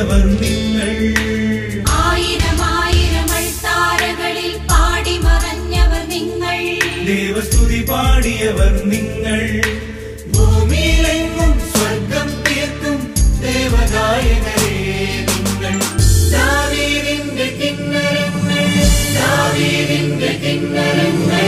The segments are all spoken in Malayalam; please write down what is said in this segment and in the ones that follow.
പാടിയവർ നിങ്ങൾ ആയിരം ആയിരം അൾത്താരകളിൽ പാടി മറഞ്ഞവർ നിങ്ങൾ ദേവസ്തുതി പാടിയവർ നിങ്ങൾ ഭൂമിയിലെങ്ങും സ്വർഗം തീർക്കും ദേവഗായകരേ നിങ്ങൾ ദാവീദിന്റെ കിന്നരങ്ങൾ ദാവീദിന്റെ കിന്നരങ്ങൾ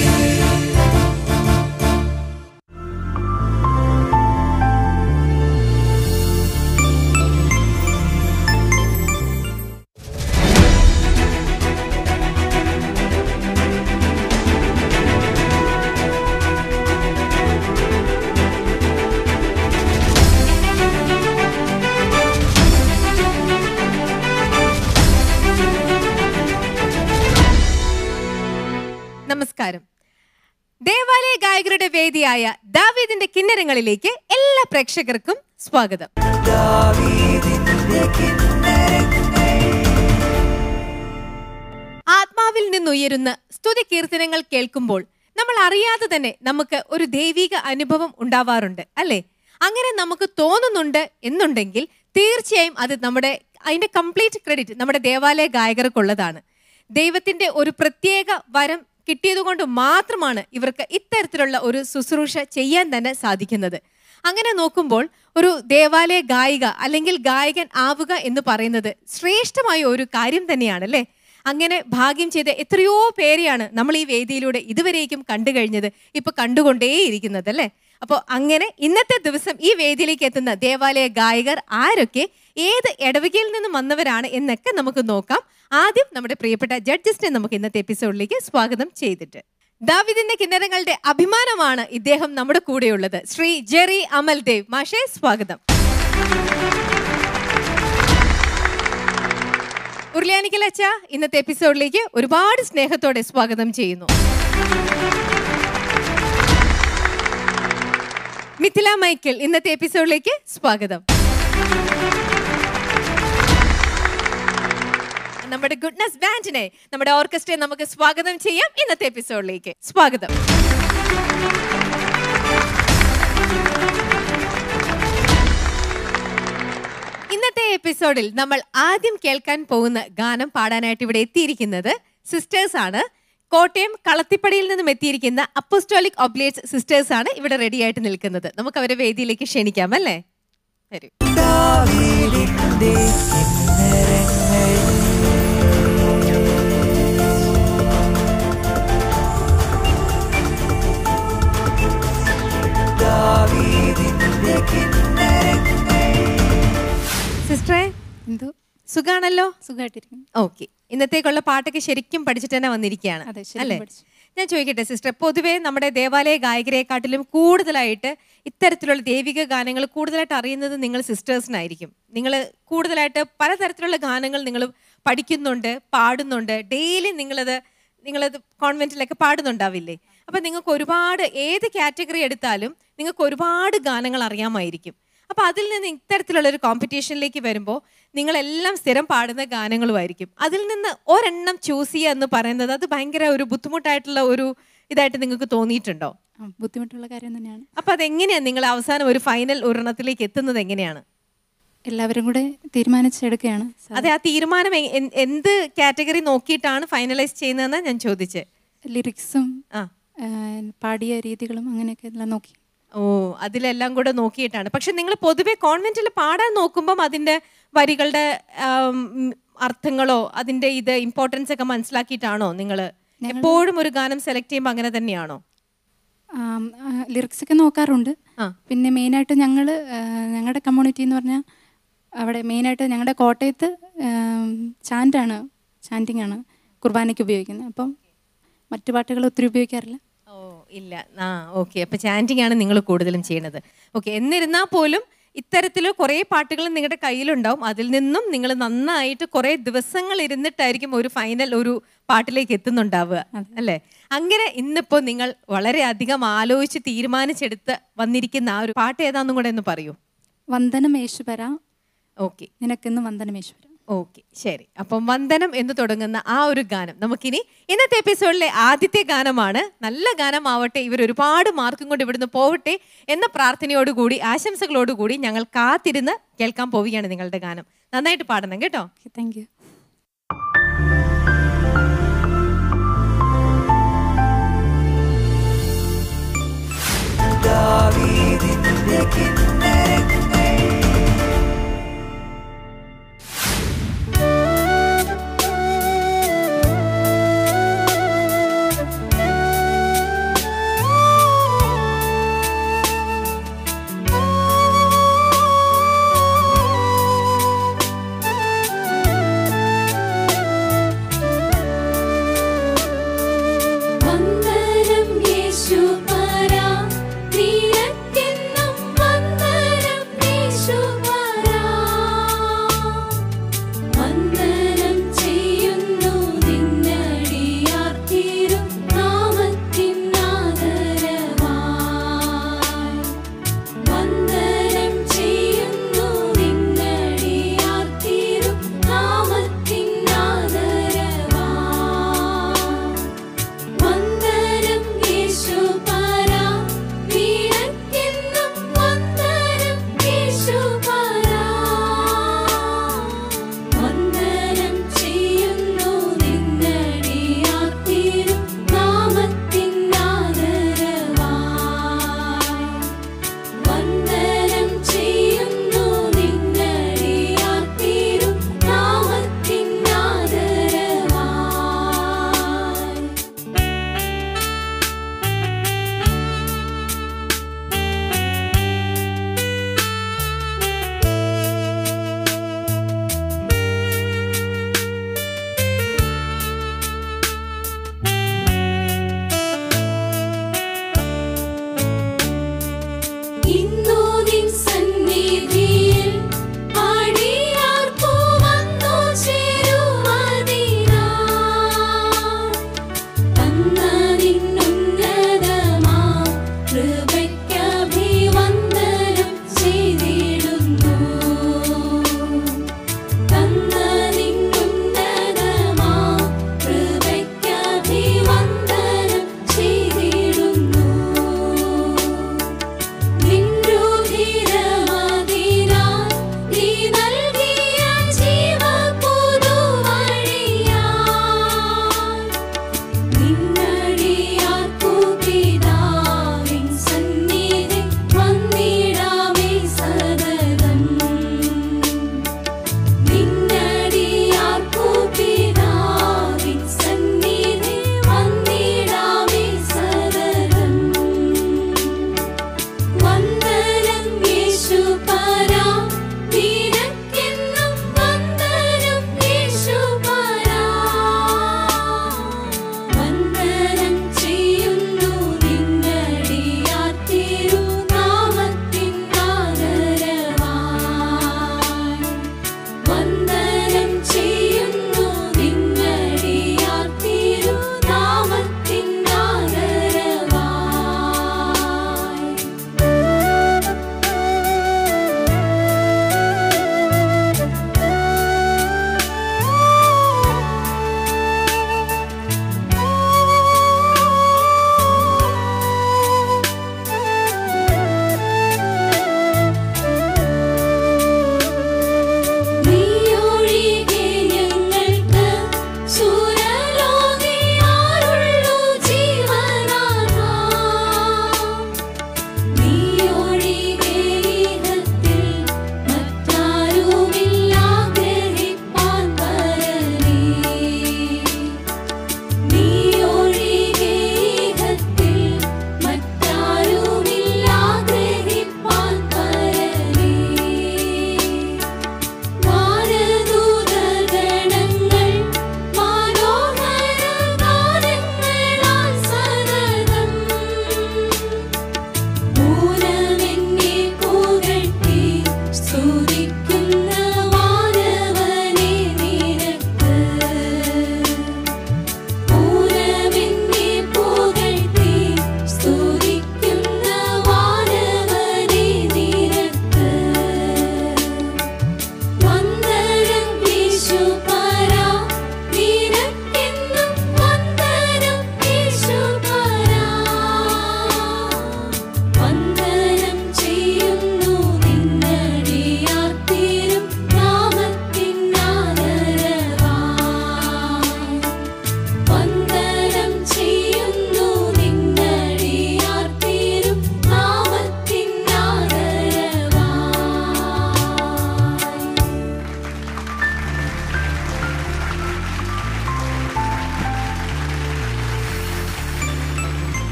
നമസ്കാരം ദേവാലയ ഗായകരുടെ വേദിയായ ദാവീദിന്റെ കിന്നരങ്ങളിലേക്ക് എല്ലാ പ്രേക്ഷകർക്കും സ്വാഗതം ആത്മാവിൽ നിന്നുയരുന്ന സ്തുതി കീർത്തനങ്ങൾ കേൾക്കുമ്പോൾ നമ്മൾ അറിയാതെ തന്നെ നമുക്ക് ഒരു ദൈവിക അനുഭവം ഉണ്ടാവാറുണ്ട് അല്ലേ അങ്ങനെ നമുക്ക് തോന്നുന്നുണ്ട് എന്നുണ്ടെങ്കിൽ തീർച്ചയായും അത് നമ്മുടെ അതിന്റെ കംപ്ലീറ്റ് ക്രെഡിറ്റ് നമ്മുടെ ദേവാലയ ഗായകർക്കുള്ളതാണ് ദൈവത്തിന്റെ ഒരു പ്രത്യേക വരം കിട്ടിയതുകൊണ്ട് മാത്രമാണ് ഇവർക്ക് ഇത്തരത്തിലുള്ള ഒരു ശുശ്രൂഷ ചെയ്യാൻ തന്നെ സാധിക്കുന്നത് അങ്ങനെ നോക്കുമ്പോൾ ഒരു ദേവാലയ ഗായിക അല്ലെങ്കിൽ ഗായകൻ ആവുക എന്ന് പറയുന്നത് ശ്രേഷ്ഠമായ ഒരു കാര്യം തന്നെയാണ് അല്ലേ അങ്ങനെ ഭാഗ്യം ചെയ്ത എത്രയോ പേരെയാണ് നമ്മൾ ഈ വേദിയിലൂടെ ഇതുവരേക്കും കണ്ടു കഴിഞ്ഞത് ഇപ്പൊ കണ്ടുകൊണ്ടേയിരിക്കുന്നത് അല്ലേ അപ്പോൾ അങ്ങനെ ഇന്നത്തെ ദിവസം ഈ വേദിയിലേക്ക് എത്തുന്ന ദേവാലയ ഗായകർ ആരൊക്കെ ഏത് ഇടവകയിൽ നിന്നും വന്നവരാണ് എന്നൊക്കെ നമുക്ക് നോക്കാം ആദ്യം നമ്മുടെ പ്രിയപ്പെട്ട ജഡ്ജസിനെ നമുക്ക് ഇന്നത്തെ എപ്പിസോഡിലേക്ക് സ്വാഗതം ചെയ്തിട്ട് ദാവിദിന്റെ കിന്നരങ്ങളുടെ അഭിമാനമാണ് ഇദ്ദേഹം നമ്മുടെ കൂടെയുള്ളത് ശ്രീ ജെറി അമൽദേവ് മാഷേ സ്വാഗതം ഉരുളിയാനിക്കൽ അച്ഛ ഇന്നത്തെ എപ്പിസോഡിലേക്ക് ഒരുപാട് സ്നേഹത്തോടെ സ്വാഗതം ചെയ്യുന്നു മിഥില മൈക്കിൾ ഇന്നത്തെ എപ്പിസോഡിലേക്ക് സ്വാഗതം നമ്മുടെ ഗുഡ്നസ് ബാൻഡിനെ നമ്മുടെ ഓർക്കസ്ട്രയെ നമുക്ക് സ്വാഗതം ചെയ്യാം ഇന്നത്തെ എപ്പിസോഡിലേക്ക് സ്വാഗതം ഇന്നത്തെ എപ്പിസോഡിൽ നമ്മൾ ആദ്യം കേൾക്കാൻ പോകുന്ന ഗാനം പാടാനായിട്ട് ഇവിടെ എത്തിയിരിക്കുന്നത് സിസ്റ്റേഴ്സ് ആണ് കോട്ടയം കളത്തിപ്പടിയിൽ നിന്നും എത്തിയിരിക്കുന്ന അപ്പോസ്റ്റോളിക് ഒബ്ലേറ്റ്സ് സിസ്റ്റേഴ്സ് ആണ് ഇവിടെ റെഡി ആയിട്ട് നിൽക്കുന്നത് നമുക്ക് അവരെ വേദിയിലേക്ക് ക്ഷണിക്കാം അല്ലേ വരൂ സിസ്റ്ററെ എന്തോ സുഖാണല്ലോ സുഖമായിട്ടിരിക്കുന്നു ഓക്കെ ഇന്നത്തേക്കുള്ള പാട്ടൊക്കെ ശരിക്കും പഠിച്ചിട്ട് തന്നെ വന്നിരിക്കുകയാണ് അതെ, ശരിക്കും അല്ലേ പഠിച്ചു. ഞാൻ ചോദിക്കട്ടെ സിസ്റ്റർ പൊതുവേ നമ്മുടെ ദേവാലയ ഗായകരെക്കാട്ടിലും കൂടുതലായിട്ട് ഇത്തരത്തിലുള്ള ദൈവിക ഗാനങ്ങൾ കൂടുതലായിട്ട് അറിയുന്നത് നിങ്ങൾ സിസ്റ്റേഴ്സിനായിരിക്കും നിങ്ങൾ കൂടുതലായിട്ട് പലതരത്തിലുള്ള ഗാനങ്ങൾ നിങ്ങൾ പഠിക്കുന്നുണ്ട് പാടുന്നുണ്ട് ഡെയിലി നിങ്ങളത് നിങ്ങളത് കോൺവെന്റിലൊക്കെ പാടുന്നുണ്ടാവില്ലേ അപ്പം നിങ്ങൾക്ക് ഒരുപാട് ഏത് കാറ്റഗറി എടുത്താലും നിങ്ങൾക്ക് ഒരുപാട് ഗാനങ്ങൾ അറിയാമായിരിക്കും അപ്പൊ അതിൽ നിന്ന് ഇത്തരത്തിലുള്ള ഒരു കോമ്പറ്റീഷനിലേക്ക് വരുമ്പോൾ നിങ്ങളെല്ലാം സ്ഥിരം പാടുന്ന ഗാനങ്ങളുമായിരിക്കും അതിൽ നിന്ന് ഒരെണ്ണം ചൂസ് ചെയ്യുക എന്ന് പറയുന്നത് അത് ഭയങ്കര ഒരു ബുദ്ധിമുട്ടായിട്ടുള്ള ഒരു ഇതായിട്ട് നിങ്ങൾക്ക് തോന്നിയിട്ടുണ്ടോ ആ, ബുദ്ധിമുട്ടുള്ള കാര്യം തന്നെയാണ് അപ്പൊ അതെങ്ങനെയാണ് നിങ്ങൾ അവസാനം ഒരു ഫൈനൽ ഒരെണ്ണത്തിലേക്ക് എത്തുന്നത് എങ്ങനെയാണ് എല്ലാവരും കൂടെ തീരുമാനിച്ചെടുക്കുകയാണ് സാ- അതെ ആ തീരുമാനം എ- എൻ- എന്ത് കാറ്റഗറി നോക്കിയിട്ടാണ് ഫൈനലൈസ് ചെയ്യുന്നതെന്ന് ഞാൻ ചോദിച്ചത് ലിറിക്സും ആ ആ, പാടിയ രീതികളും അങ്ങനെയൊക്കെ എല്ലാം നോക്കി ഓ അതിലെല്ലാം കൂടെ നോക്കിയിട്ടാണ് പക്ഷെ നിങ്ങൾ പൊതുവെ കോൺവെന്റിൽ പാടാൻ നോക്കുമ്പം അതിന്റെ വരികളുടെ ആം, ഉം, അർത്ഥങ്ങളോ അതിന്റെ ഇത് ഇമ്പോർട്ടൻസ് ഒക്കെ മനസ്സിലാക്കിയിട്ടാണോ നിങ്ങൾ എപ്പോഴും ഒരു ഗാനം സെലക്ട് ചെയ്യുമ്പോൾ അങ്ങനെ തന്നെയാണോ ലിറിക്സ് ഒക്കെ നോക്കാറുണ്ട് ആ. പിന്നെ മെയിനായിട്ട് ഞങ്ങൾ ഞങ്ങളുടെ കമ്മ്യൂണിറ്റി എന്ന് പറഞ്ഞാൽ അവിടെ മെയിനായിട്ട് ഞങ്ങളുടെ കോട്ടയത്ത് ചാൻറ്റാണ് ചാൻറ്റിങ് ആണ് കുർബാനയ്ക്ക് ഉപയോഗിക്കുന്നത് അപ്പം മറ്റു പാട്ടുകൾ ഒത്തിരി ഉപയോഗിക്കാറില്ല ഓ ഇല്ല ആ ഓക്കെ അപ്പൊ ചാൻറ്റിങ് ആണ് നിങ്ങൾ കൂടുതലും ചെയ്യണത് ഓക്കെ എന്നിരുന്നാൽ പോലും ഇത്തരത്തിൽ കുറേ പാട്ടുകൾ നിങ്ങളുടെ കയ്യിലുണ്ടാവും അതിൽ നിന്നും നിങ്ങൾ നന്നായിട്ട് കുറേ ദിവസങ്ങൾ ഇരുന്നിട്ടായിരിക്കും ഒരു ഫൈനൽ ഒരു പാട്ടിലേക്ക് എത്തുന്നുണ്ടാവുക അല്ലേ അങ്ങനെ ഇന്നിപ്പോ നിങ്ങൾ വളരെയധികം ആലോചിച്ച് തീരുമാനിച്ചെടുത്ത് വന്നിരിക്കുന്ന ആ ഒരു പാട്ട് ഏതാന്നും കൂടെ ഒന്ന് പറയൂ വന്ദനം യേശുപര ഓക്കെ നിനക്കിന്ന് വന്ദനം യേശുപര ഓക്കെ ശരി അപ്പം വന്ദനം എന്ന് തുടങ്ങുന്ന ആ ഒരു ഗാനം നമുക്കിനി ഇന്നത്തെ എപ്പിസോഡിലെ ആദ്യത്തെ ഗാനമാണ് നല്ല ഗാനമാവട്ടെ ഇവർ ഒരുപാട് മാർക്കും കൊണ്ട് ഇവിടുന്ന് പോവട്ടെ എന്ന പ്രാർത്ഥനയോടുകൂടി ആശംസകളോടുകൂടി ഞങ്ങൾ കാത്തിരുന്ന് കേൾക്കാൻ പോവുകയാണ് നിങ്ങളുടെ ഗാനം നന്നായിട്ട് പാടണം കേട്ടോ താങ്ക് യു വന്ദനം യേശുപരാ നിനക്കെന്നും വന്ദനം യേശുപരാ വന്ദനം ചെയ്യുന്നു നിന്നടിയാർ തിരു നാമത്തിൻ ആദരവായി വന്ദനം ചെയ്യുന്നു നിന്നടിയാർ തിരു നാമത്തിൻ ആദരവായി വന്ദനം യേശുപരാ നിനക്കെന്നും വന്ദനം യേശുപരാ വന്ദനം ചെയ്യുന്നു നിന്നടിയാർ തിരു നാമത്തിൻ ആദരവായി വന്ദനം ചെയ്യുന്നു നിന്നടിയാർ തിരു നാമത്തിൻ ആദരവായി ഇന്നു നിൻ സന്നിധിയിൽ അടിയാർക്കു വന്നു ചേരുവതിനാ തന്ന നിന്നുന്നതമാ കൃപയ്ക്കഭിവന്ദനം ചെയ്തിടുന്നു തന്ന നിന്നുന്നതമാ കൃപയ്ക്കഭിവന്ദനം ചെയ്തിടുന്നു നിൻരുധിരമതിനാൽ നീ നൽകിയ ജീവപുതുവഴിയായി നിന്നടിയാർ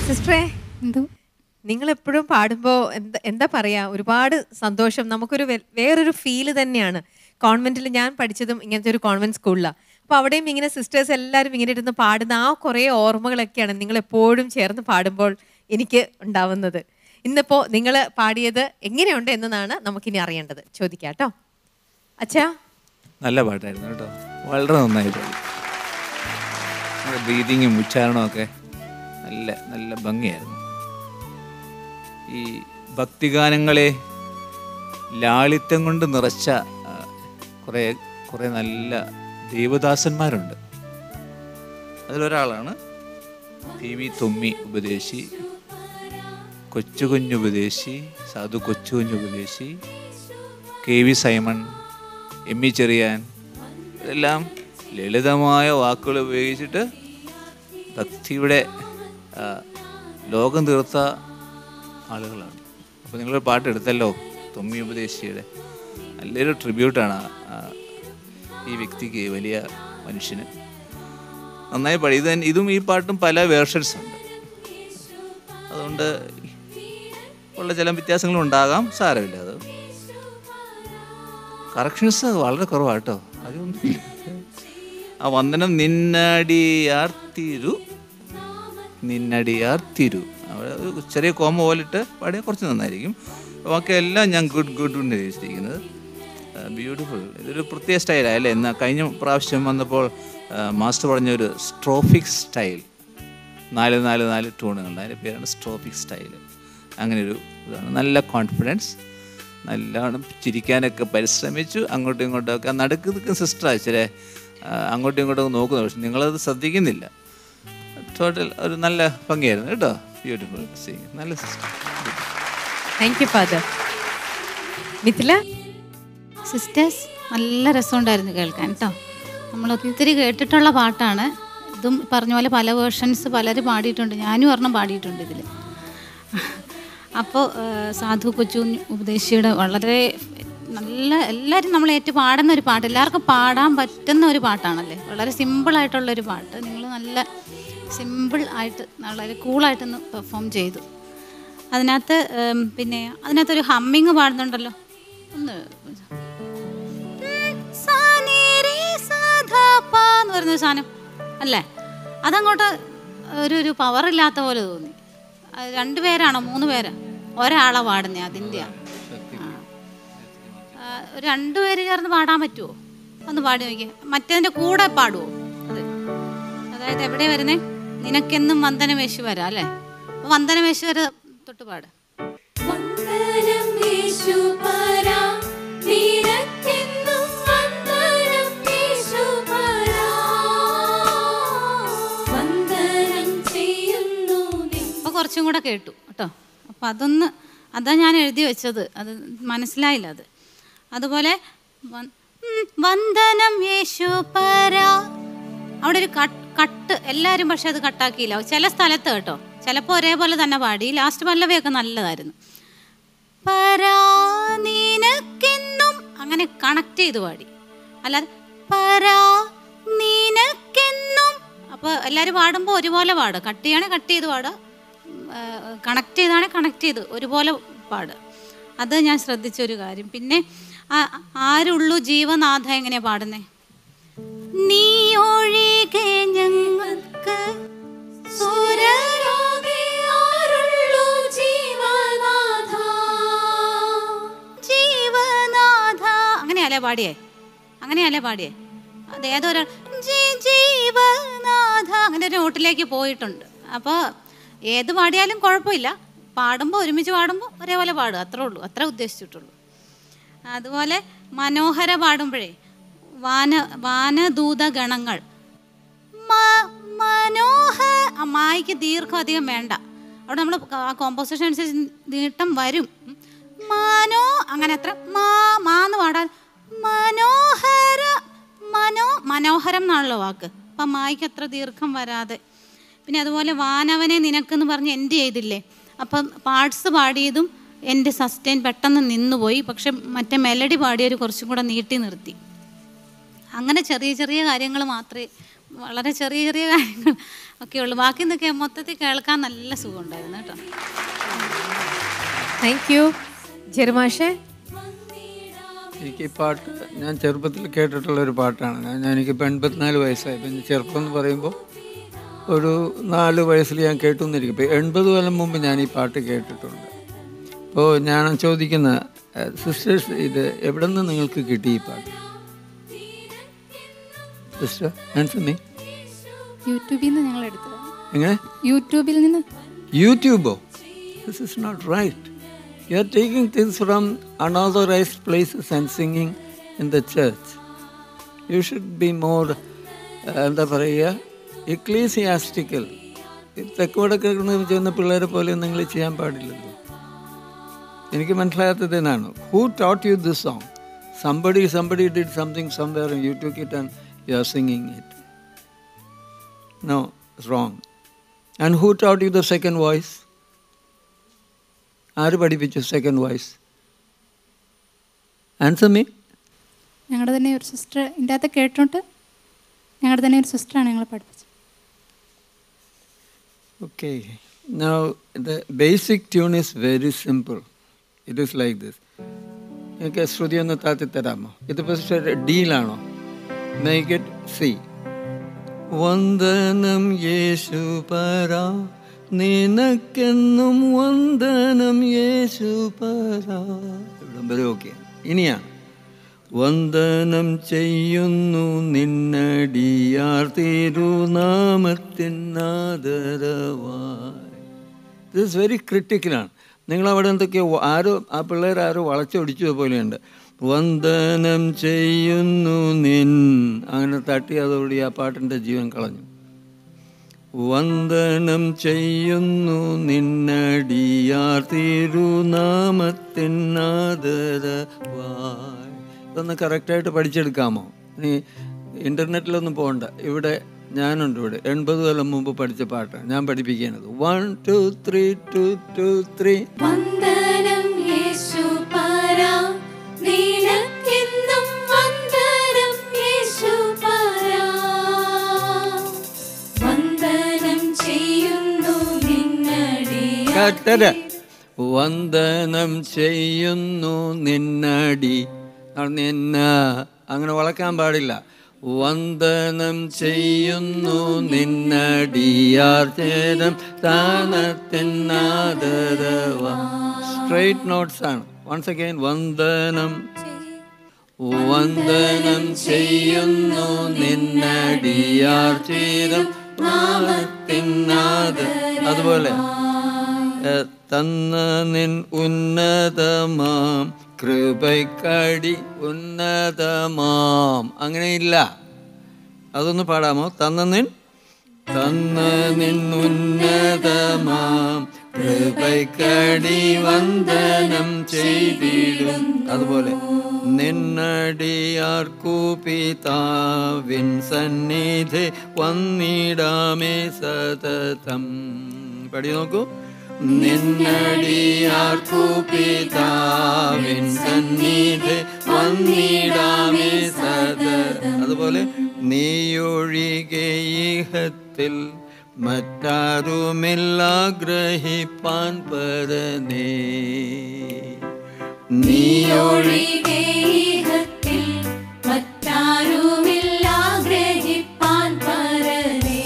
സിസ്റ്ററെ എന്തോ നിങ്ങൾ എപ്പോഴും പാടുമ്പോൾ എന്താ എന്താ പറയാ ഒരുപാട് സന്തോഷം നമുക്കൊരു വെ- വേറൊരു ഫീല് തന്നെയാണ് കോൺവെന്റിൽ ഞാൻ പഠിച്ചതും ഇങ്ങനത്തെ ഒരു കോൺവെന്റ് സ്കൂളിലാണ് അപ്പോൾ അവിടെയും ഇങ്ങനെ സിസ്റ്റേഴ്സ് എല്ലാവരും ഇങ്ങനെ ഇരുന്ന് പാടുന്ന ആ കുറേ ഓർമ്മകളൊക്കെയാണ് നിങ്ങൾ എപ്പോഴും ചേർന്ന് പാടുമ്പോൾ എനിക്ക് ഉണ്ടാവുന്നത് ഇന്നിപ്പോൾ നിങ്ങൾ പാടിയത് എങ്ങനെയുണ്ട് എന്നതാണ് നമുക്കിനി അറിയേണ്ടത് ചോദിക്കാം കേട്ടോ അച്ഛാ നല്ല പാട്ടായിരുന്നു കേട്ടോ വളരെ നന്നായി പാടി ബ്രീതിങ്ങും ഉച്ചാരണവും ഒക്കെ നല്ല നല്ല ഭംഗിയായിരുന്നു ഈ ഭക്തിഗാനങ്ങളെ ലാളിത്യം കൊണ്ട് നിറച്ച ആ, കുറേ കുറേ നല്ല ദേവദാസന്മാരുണ്ട് അതിലൊരാളാണ് പി വി തൊമ്മി ഉപദേശി കൊച്ചു കുഞ്ഞുപദേശി സാധു കൊച്ചു കുഞ്ഞുപദേശി K V Simon M E Cherian ഇതെല്ലാം ലളിതമായ വാക്കുകൾ ഉപയോഗിച്ചിട്ട് ഭക്തിയുടെ ആ, ലോകം തീർത്ത ആളുകളാണ് അപ്പോൾ നിങ്ങളൊരു പാട്ട് എടുത്തല്ലോ തൊമ്മി ഉപദേശിയുടെ നല്ലൊരു ട്രിബ്യൂട്ടാണ് ഈ വ്യക്തിക്ക് വലിയ മനുഷ്യന് നന്നായി പാടി ഇത് തന്നെ- ഇതും ഈ പാട്ടും പല വേർഷൻസ് ഉണ്ട് അതുകൊണ്ട് ഉള്ള ചില വ്യത്യാസങ്ങളും ഉണ്ടാകാം സാരമില്ല അത് കറക്ഷൻസ് വളരെ കുറവാണ് കേട്ടോ അതൊന്നും ആ വന്ദനം നിന്നടിയാർത്തിരു നിന്നടിയാർത്തിരു അവിടെ ഒരു ചെറിയ കോമ പോലിട്ട് പാടിയാൽ കുറച്ച് നന്നായിരിക്കും ബാക്കിയെല്ലാം ഞാൻ ഗുഡ് ഗുഡ് എന്ന് എഴുതിയിരിക്കുന്നത് ബ്യൂട്ടിഫുൾ ഇതൊരു പ്രത്യേക സ്റ്റൈലാണ് അല്ലേ എന്നാൽ കഴിഞ്ഞ പ്രാവശ്യം വന്നപ്പോൾ ആ, മാസ്റ്റർ പറഞ്ഞ ഒരു സ്ട്രോഫിക് സ്റ്റൈൽ നാല് നാല് നാല് ടൂണുകളുണ്ട് അതിൻ്റെ പേരാണ് സ്ട്രോഫിക് സ്റ്റൈൽ അങ്ങനെ ഒരു ഇതാണ് നല്ല കോൺഫിഡൻസ് നല്ലോണം ചിരിക്കാനൊക്കെ പരിശ്രമിച്ചു അങ്ങോട്ടും ഇങ്ങോട്ടും ഒക്കെ നടുക്ക് നിൽക്കുന്ന സിസ്റ്റർ ഇച്ചിരി ആ, അങ്ങോട്ടും ഇങ്ങോട്ടും നോക്കുന്നു പക്ഷെ നിങ്ങളത് ശ്രദ്ധിക്കുന്നില്ല ടോട്ടൽ ഒരു നല്ല ഭംഗിയായിരുന്നു കേട്ടോ ബ്യൂട്ടിഫുൾ സിംഗ് നല്ല sister thank you father Mithila sisters നല്ല രസമുണ്ടായിരുന്നു കേൾക്കാൻ കേട്ടോ നമ്മൾ ഒത്തിരി കേട്ടിട്ടുള്ള പാട്ടാണ് ഇതും പറഞ്ഞ പോലെ പല വേർഷൻസ് പലരും പാടിയിട്ടുണ്ട് ഞാനും ഒരെണ്ണം പാടിയിട്ടുണ്ട് ഇതിൽ അപ്പോൾ സാധു കൊച്ചു ഉപദേശിയുടെ വളരെ നല്ല എല്ലാവരും നമ്മൾ ഏറ്റു പാടുന്ന ഒരു പാട്ട് എല്ലാവർക്കും പാടാൻ പറ്റുന്ന ഒരു പാട്ടാണല്ലേ വളരെ സിമ്പിളായിട്ടുള്ളൊരു പാട്ട് നിങ്ങൾ നല്ല സിമ്പിൾ ആയിട്ട് വളരെ കൂളായിട്ടൊന്ന് പെർഫോം ചെയ്തു അതിനകത്ത് ഉം, പിന്നെ അതിനകത്തൊരു ഹമ്മിങ് പാടുന്നുണ്ടല്ലോ ഒന്ന് എന്ന് പറയുന്ന ഒരു സാധനം അല്ലേ അതങ്ങോട്ട് ഒരു ഒരു പവർ ഇല്ലാത്ത പോലെ തോന്നി അത് രണ്ടുപേരാണോ മൂന്ന് പേരാ ഒരാളെ പാടുന്നേ അതിൻ്റെ ഒരു രണ്ടുപേര് ചേർന്ന് പാടാൻ പറ്റുമോ ഒന്ന് പാടി നോക്കിയേ മറ്റേതിൻ്റെ കൂടെ പാടുമോ അത് അതായത് എവിടെ വരുന്നേ നിനക്കെന്നും വന്ദനമേശ്വര അല്ലേ അപ്പോൾ വന്ദനമേശ്വര തൊട്ട് പാട് വന്ദനം യേശുപരാ നിനക്കെന്നും വന്ദനം യേശുപരാ വന്ദനം ചെയ്യുന്നു നിൻ അപ്പോൾ കുറച്ചും കൂടെ കേട്ടു കേട്ടോ അപ്പോൾ അതൊന്ന് അതാ ഞാൻ എഴുതി വെച്ചത് അത് മനസ്സിലായില്ല അത് അതുപോലെ വ- ഉം, വന്ദനം യേശു പരാ അവിടെ ഒരു കട്ട് കട്ട് എല്ലാവരും പക്ഷെ അത് കട്ടാക്കിയില്ല ചില സ്ഥലത്ത് കേട്ടോ ചിലപ്പോൾ ഒരേപോലെ തന്നെ പാടി ലാസ്റ്റ് പല്ലവിയൊക്കെ നല്ലതായിരുന്നു പരാ നിനക്കെന്നും അങ്ങനെ കണക്ട് ചെയ്ത് പാടി അല്ലാതെ പരാ നിനക്കെന്നും അപ്പോൾ എല്ലാവരും പാടുമ്പോൾ ഒരുപോലെ പാടുക കട്ട് ചെയ്യണേ കട്ട് ചെയ്ത് പാടുക കണക്ട് ചെയ്താണെ കണക്ട് ചെയ്ത് ഒരുപോലെ പാടുക അത് ഞാൻ ശ്രദ്ധിച്ച ഒരു കാര്യം പിന്നെ ആ- ആരുള്ളൂ ജീവനാഥ എങ്ങനെയാ പാടുന്നേ നീ ഒഴികെ ഞങ്ങൾക്ക് സുരരോഗി ആരുള്ളൂ ജീവനാഥ ജീവനാഥ അങ്ങനെയല്ലേ പാടിയേ അങ്ങനെയല്ലേ പാടിയേ അത് ഏതൊരാൾ ജീ- ജീവനാഥ അങ്ങനെ ഒരു നോട്ടിലേക്ക് പോയിട്ടുണ്ട് അപ്പോൾ ഏത് പാടിയാലും കുഴപ്പമില്ല പാടുമ്പോൾ ഒരുമിച്ച് പാടുമ്പോൾ ഒരേപോലെ പാടുക അത്രേ ഉള്ളൂ അത്ര ഉദ്ദേശിച്ചിട്ടുള്ളൂ അതുപോലെ മനോഹര പാടുമ്പോഴേ വാന വാനദൂത ഗണങ്ങൾ മ- മനോഹ ആ മായ്ക്ക് ദീർഘം അധികം വേണ്ട അവിടെ നമ്മൾ ആ കോമ്പോസിഷൻ അനുസരിച്ച് നീട്ടം വരും മനോ അങ്ങനെ അത്ര മാ മാന്ന് പാടാൻ മനോഹര മനോ മനോഹരം എന്നാണല്ലോ വാക്ക് അപ്പം മായ്ക്ക് അത്ര ദീർഘം വരാതെ പിന്നെ അതുപോലെ വാനവനെ നിനക്കെന്ന് പറഞ്ഞ് എൻഡ് ചെയ്തില്ലേ അപ്പം പാർട്സ് പാടിയതും എൻ്റെ സസ്റ്റെയിൻ പെട്ടെന്ന് നിന്നുപോയി പക്ഷെ മറ്റേ മെലഡി പാടിയൊരു കുറച്ചും കൂടെ നീട്ടി നിർത്തി അങ്ങനെ ചെറിയ ചെറിയ കാര്യങ്ങൾ മാത്രമേ വളരെ ചെറിയ ചെറിയ കാര്യങ്ങൾ ഒക്കെ ഉള്ളു ബാക്കി നിന്നൊക്കെ മൊത്തത്തിൽ കേൾക്കാൻ നല്ല സുഖമുണ്ടായിരുന്നു കേട്ടോ താങ്ക് യു ജെറുമാഷെ എനിക്ക് ഈ പാട്ട് ഞാൻ ചെറുപ്പത്തിൽ കേട്ടിട്ടുള്ള ഒരു പാട്ടാണ് ഞാൻ ഞാൻ എനിക്കിപ്പോൾ എൺപത്തിനാല് വയസ്സായി പിന്നെ ചെറുപ്പം എന്ന് പറയുമ്പോൾ ഒരു നാല് വയസ്സിൽ ഞാൻ കേട്ടു എന്നിരിക്കും ഇപ്പോൾ എൺപത് കൊല്ലം മുമ്പ് ഞാൻ ഈ പാട്ട് കേട്ടിട്ടുണ്ട് അപ്പോൾ ഞാൻ ചോദിക്കുന്ന സിസ്റ്റേഴ്സ് ഇത് എവിടെ നിന്ന് നിങ്ങൾക്ക് കിട്ടി ഈ പാട്ട് സിസ്റ്റർ ആൻസർ മീ യൂട്യൂബിൽ നിന്ന് ഞങ്ങൾ എടുത്തതാണ് എങ്ങനെ യൂട്യൂബിൽ നിന്ന് YouTuber. This is not right. You are taking things from unauthorized places and singing in the church. You should be more, uh, എന്താ പറയുക എക്ലീസിയാസ്റ്റിക്കൽ തെക്കുവടക്ക് ചെയ്യുന്ന പിള്ളേരെ പോലെ നിങ്ങൾ ചെയ്യാൻ പാടില്ലല്ലോ എനിക്ക് മനസ്സിലാകാത്തത് എന്നാണ് who taught you this song somebody somebody did something somewhere you to it and you are singing it no wrong and who taught you the second voice ആര് പഠിപ്പിച്ചു സെക്കൻഡ് വോയിസ് ആൻസർ മീ ഞങ്ങളുടെ തന്നെ ഒരു സിസ്റ്റർ ഇതിൻ്റെ അകത്ത് കേട്ടോണ്ട് ഞങ്ങളുടെ തന്നെ ഒരു സിസ്റ്ററാണ് ഞങ്ങളെ പഠിപ്പിച്ചത് Okay. Now, the basic tune is very simple. It is like this. എനിക്ക് ശ്രുതി ഒന്ന് താത്തി തരാമോ ഇതിപ്പോൾ ഡീലാണോ മേക്ക് ഇറ്റ് സി വന്ദനം യേശു പരാ നിനക്കെന്നും വന്ദനം യേശു പരാ ഇവിടം വരെ ഓക്കെ ഇനിയാണ് വന്ദനം ചെയ്യുന്നു നിന്നടിയാർ തിരുനാമത്തിനാദരവായി ദിസ് വെരി ക്രിട്ടിക്കലാണ് നിങ്ങൾ അവിടെ എന്തൊക്കെയോ ആരോ ആ പിള്ളേർ ആരോ വളച്ചൊടിച്ചു പോലെയുണ്ട് വന്ദനം ചെയ്യുന്നു നിൻ അങ്ങനെ തട്ടി അതോടെ ആ പാട്ടിൻ്റെ ജീവൻ കളഞ്ഞു വന്ദനം ചെയ്യുന്നു നിന്നടിയാർ തിരുനാമത്തിനാദരവായി ഇതൊന്ന് കറക്റ്റായിട്ട് പഠിച്ചെടുക്കാമോ ഇനി ഇൻ്റർനെറ്റിലൊന്നും പോകണ്ട ഇവിടെ ഞാനുണ്ട് ഇവിടെ എൺപത് കൊല്ലം മുമ്പ് പഠിച്ച പാട്ടാണ് ഞാൻ പഠിപ്പിക്കുന്നത് one two three two two three വന്ദനം യേശു പരാ നിനക്കെന്നും വന്ദനം യേശു പരാ വന്ദനം ചെയ്യുന്നു നിന്നടിയ കട്ടര വന്ദനം ചെയ്യുന്നു നിന്നടി നിന്ന അങ്ങനെ വളക്കാൻ പാടില്ല വന്ദനം ചെയ്യുന്നു നിന്നടിയാർ ചേരം താനത്തിനാദരവ സ്ട്രൈറ്റ് നോട്ട്സ് ആണ് വൺസ് അഗൈൻ വന്ദനം വന്ദനം ചെയ്യുന്നു നിന്നടിയാർ ചേരം നാമത്തിനാദ അതുപോലെ ഏ, തന്ന നിൻ ഉന്നതമാം കൃപൈക്കടി ഉന്നതമാം അങ്ങനെയില്ല അതൊന്ന് പാടാമോ തന്ന നിൻ തന്ന നിൻ ഉന്നതമാം കൃപൈക്കടി വന്ദനം ചെയ്തിടും അതുപോലെ നിന്നടിയാർക്കു പിതാവിൻ സന്നിധി വന്നിടാമേ സതതം പടി നോക്കൂ നിന്നടിയാർക്കു പിതാവിൻ സന്നിധി വന്നിടാമേ സത അതുപോലെ നീയൊഴികെ ഈഹത്തിൽ മറ്റാരുമില്ല ഗ്രഹിപ്പാൻ പരനേ നീയൊഴി ഒഴികേഹത്തിൽ മറ്റാരുമില്ല ഗ്രഹിപ്പാൻ പരനേ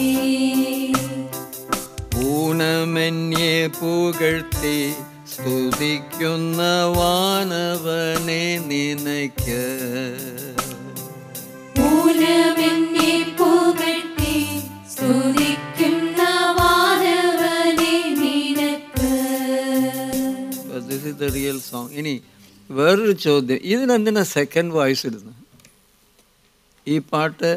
ഊണമെന്നെ പുകഴ്ത്തി സ്തുതിക്കുന്ന വാനവനെ നിനയ്ക്ക് മൂലമെന്നെ പുകഴ്ത്തി സ്തുതിക്കുന്ന വാനവനെ നിനക്ക് this is the real song ഇനി വേറൊരു ചോദ്യം ഇതിനെന്തിനാ സെക്കൻഡ് വോയിസ് ഇടുന്നത് ഈ പാട്ട്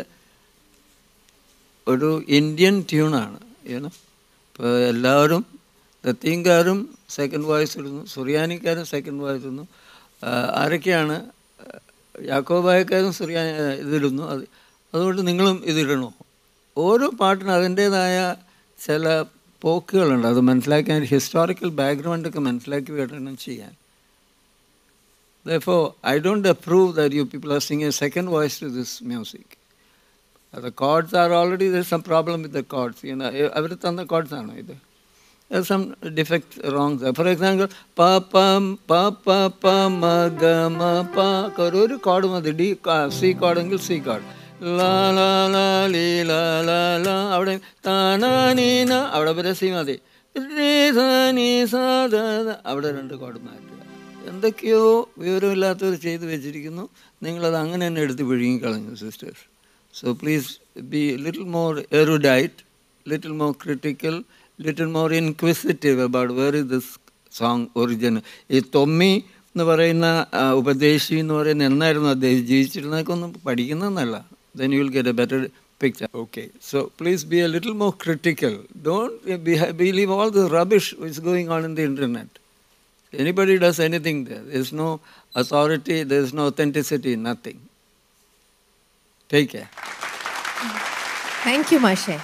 ഒരു ഇന്ത്യൻ ട്യൂണാണ് ഏനോ ഇപ്പോൾ എല്ലാവരും ദത്തീങ്കാരും സെക്കൻഡ് വോയിസ് ഇടുന്നു സുറിയാനിക്കാരും സെക്കൻഡ് വോയിസ് ഇടുന്നു ആ, ആരൊക്കെയാണ് യാക്കോബായക്കാരും സുറിയാ ഇതിടുന്നു അത് അതുകൊണ്ട് നിങ്ങളും ഇതിടണോ ഓരോ പാട്ടിനും അതിൻ്റേതായ ചില പോക്കുകളുണ്ട് അത് മനസ്സിലാക്കാൻ ഹിസ്റ്റോറിക്കൽ ബാക്ക്ഗ്രൗണ്ടൊക്കെ മനസ്സിലാക്കി വേണം ചെയ്യാൻ Therefore, I don't approve that you people are singing a second voice to this music. The chords are already, there's some problem with the chords. You know, അവർ തന്ന chords ആണോ ഇത് There's some defects wrong there. For example, pa pa pa pa pa ma ga ma pa ഒരു ഒരു കോഡ് മതി ഡി സി കോഡ് എങ്കിൽ സി കോഡ് ലാ ലാ ലാ ലീ ലാ ലാ ലാ അവിടെ താനീന അവിടെ വരെ സി മതി രീ സ നീ സ ദ ദ. അവിടെ രണ്ട് കോഡ് മാറ്റുക എന്തൊക്കെയോ വിവരമില്ലാത്തവർ ചെയ്തു വെച്ചിരിക്കുന്നു നിങ്ങളത് അങ്ങനെ തന്നെ എടുത്ത് വിഴുങ്ങിക്കളഞ്ഞു sisters so please be little more erudite little more critical little more inquisitive about where is this song origin ഈ തൊമ്മി എന്ന് പറയുന്ന ആ, ഉപദേശി എന്ന് പറയുന്ന എന്നായിരുന്നു അദ്ദേഹം ജീവിച്ചിരുന്നതൊക്കെ ഒന്നും പഠിക്കുന്നതെന്നല്ല then you will get a better picture. Okay, so please be a little more critical. Don't be, believe all the rubbish which is going on in the internet. Anybody does anything there. There's no authority, there's no authenticity, nothing. Take care. Thank you മാഷേ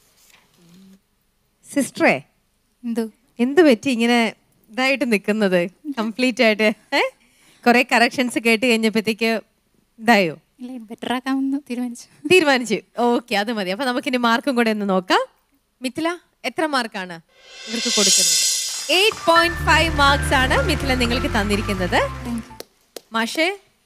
സിസ്റ്ററെ എന്തോ എന്ത് പറ്റി ഇങ്ങനെ ഇതായിട്ട് നിൽക്കുന്നത് കംപ്ലീറ്റ് ആയിട്ട് ഏ കുറെ കറക്ഷൻസ് കേട്ട് കഴിഞ്ഞപ്പോഴത്തേക്ക് ഇതായോ ഇല്ല ബെറ്റർ ആക്കാമെന്ന് തീരുമാനിച്ചു തീരുമാനിച്ചു ഓക്കെ അത് മതി അപ്പൊ നമുക്കിനി മാർക്കും കൂടെ ഒന്ന് നോക്കാം മിഥില എത്ര മാർക്കാണ് ഇവർക്ക് കൊടുക്കുന്നത് എയ്റ്റ് പോയിന്റ് ഫൈവ് മാർക്സ് ആണ് മിഥില നിങ്ങൾക്ക് തന്നിരിക്കുന്നത് മാഷെ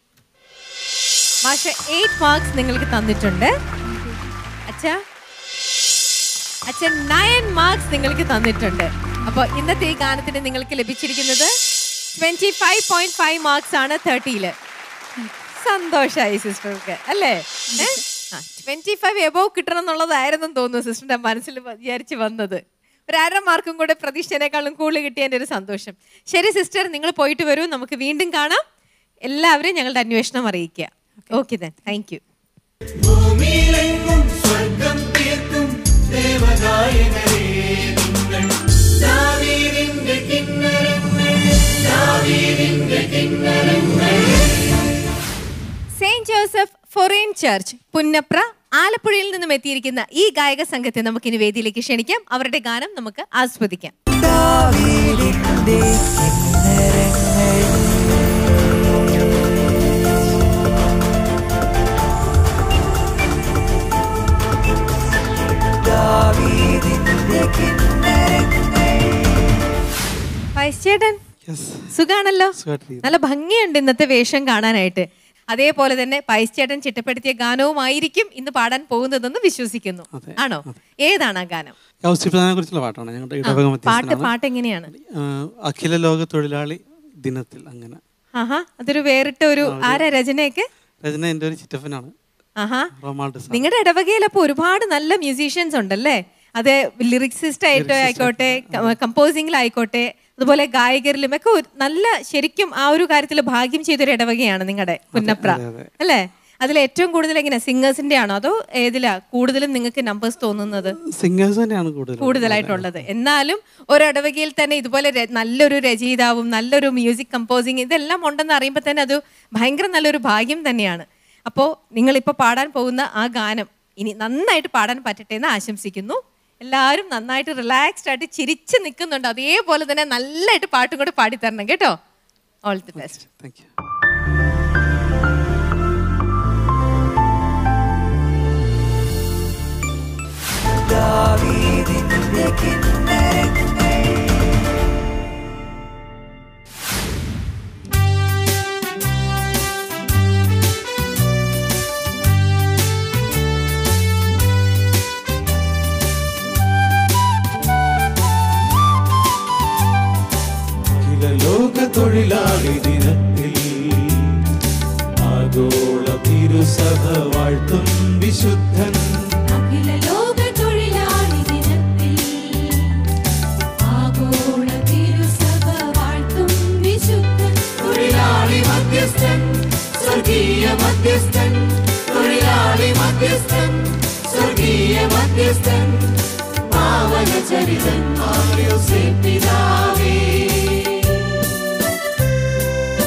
മാഷെ എയ്റ്റ് മാർക്സ് നിങ്ങൾക്ക് തന്നിട്ടുണ്ട് അച്ഛാ അച്ഛൻ നയൻ മാർക്സ് നിങ്ങൾക്ക് തന്നിട്ടുണ്ട് അപ്പോൾ ഇന്നത്തെ ഈ ഗാനത്തിന് നിങ്ങൾക്ക് ലഭിച്ചിരിക്കുന്നത് twenty five point five marks ആണ് തേർട്ടിയില് സന്തോഷായി സിസ്റ്റർക്ക് അല്ലേ ട്വന്റി ഫൈവ് എബോവ് കിട്ടണം എന്നുള്ളതായിരുന്നു തോന്നുന്നു സിസ്റ്ററിന്റെ മനസ്സിൽ വിചാരിച്ച് വന്നത് ഒരു അര മാർക്കും കൂടെ പ്രതീക്ഷേനേക്കാളും കൂടുതൽ കിട്ടിയതിന്റെ ഒരു സന്തോഷം ശരി സിസ്റ്റർ നിങ്ങൾ പോയിട്ട് വരൂ നമുക്ക് വീണ്ടും കാണാം എല്ലാവരും ഞങ്ങളുടെ അന്വേഷണം അറിയിക്കുക ഓക്കെ ദൻ താങ്ക് യു ഭൂമിയിലെങ്ങും സ്വർഗം തീർക്കും ദേവഗായകരേ നിങ്ങൾ ദാവീദിന്റെ കിന്നരങ്ങൾ ദാവീദിന്റെ കിന്നരങ്ങൾ saint Joseph forane church Punnapra ആലപ്പുഴയിൽ നിന്നും എത്തിയിരിക്കുന്ന ഈ ഗായക സംഘത്തെ നമുക്ക് ഇനി വേദിയിലേക്ക് ക്ഷണിക്കാം അവരുടെ ഗാനം നമുക്ക് ആസ്വദിക്കാം വൈസ് ചേട്ടൻ സുഖാണല്ലോ നല്ല ഭംഗിയുണ്ട് ഇന്നത്തെ വേഷം കാണാനായിട്ട് അതേപോലെ തന്നെ പൈസ് ചേട്ടൻ ചിട്ടപ്പെടുത്തിയ ഗാനവുമായിരിക്കും ഇന്ന് പാടാൻ പോകുന്നതെന്ന് വിശ്വസിക്കുന്നു ആണോ ഏതാണ് ആ ഗാനം ഔസിഫിനെ കുറിച്ചുള്ള പാട്ടാണ് ഞങ്ങളുടെ ഇടവക പാട്ട് മധ്യസ്ഥനാണ് പാട്ട് എങ്ങനെയാണ് ആ, അഖില ലോക തൊഴിലാളി ദിനത്തിൽ അങ്ങനെ ആഹാ അതൊരു വേറിട്ട ഒരു ആരാ രചനയൊക്കെ രചന എൻ്റെ ഒരു ചിറ്റപ്പനാണ് ആഹാ റൊമാൾഡ് സാർ നിങ്ങളുടെ ഇടവകയിൽ അപ്പോൾ ഒരുപാട് നല്ല മ്യൂസീഷ്യൻസ് ഉണ്ടല്ലേ അത് ലിറിക്സിസ്റ്റ് ആയിട്ട് ആയിക്കോട്ടെ കമ്പോസിംഗിലായിക്കോട്ടെ അതുപോലെ ഗായകരിലും ഒക്കെ ഒരു നല്ല ശരിക്കും ആ ഒരു കാര്യത്തിൽ ഭാഗ്യം ചെയ്തൊരു ഇടവകയാണ് നിങ്ങളുടെ പുന്നപ്ര അല്ലേ അതിൽ ഏറ്റവും കൂടുതൽ എങ്ങനെ സിംഗേഴ്സിന്റെ ആണോ അതോ ഏതിലാ കൂടുതലും നിങ്ങൾക്ക് നമ്പേഴ്സ് തോന്നുന്നത് സിംഗേഴ്സ് തന്നെയാണ് കൂടുതൽ കൂടുതലായിട്ടുള്ളത് എന്നാലും ഒരു ഇടവകയിൽ തന്നെ ഇതുപോലെ ര- നല്ലൊരു രചയിതാവും നല്ലൊരു മ്യൂസിക് കമ്പോസിങ് ഇതെല്ലാം ഉണ്ടെന്ന് അറിയുമ്പോൾ തന്നെ അത് ഭയങ്കര നല്ലൊരു ഭാഗ്യം തന്നെയാണ് അപ്പോൾ നിങ്ങളിപ്പോൾ പാടാൻ പോകുന്ന ആ ഗാനം ഇനി നന്നായിട്ട് പാടാൻ പറ്റട്ടെ എന്ന് ആശംസിക്കുന്നു എല്ലാവരും നന്നായിട്ട് റിലാക്സ്ഡ് ആയിട്ട് ചിരിച്ച് നിൽക്കുന്നുണ്ട് അതേപോലെ തന്നെ നല്ലതായിട്ട് പാട്ടും കൂടെ പാടിത്തരണം കേട്ടോ all the best thank you അഖില ലോക തൊഴിലാളി ദിനത്തിൽ ആഗോള തിരുസഭ വാഴ്ത്തും വിശുദ്ധൻ അഖില ലോക തൊഴിലാളി ദിനത്തിൽ ആഗോള തിരുസഭ വാഴ്ത്തും വിശുദ്ധൻ തൊഴിലാളി മധ്യസ്ഥൻ സ്വർഗീയ മധ്യസ്ഥൻ തൊഴിലാളി മധ്യസ്ഥൻ സ്വർഗീയ മധ്യസ്ഥൻ പാവന ചരിതൻ മാറിയോ പിതാവേ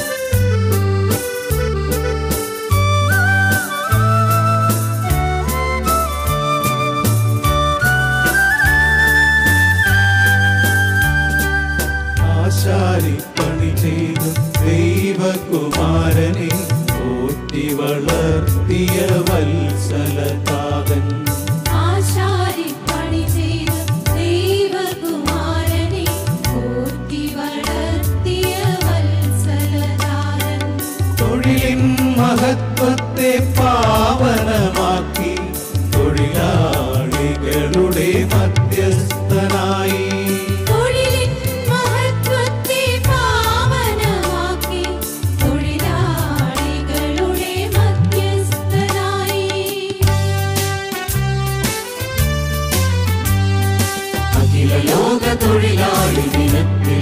ലോക തൊഴിലാളി ദിനത്തിൽ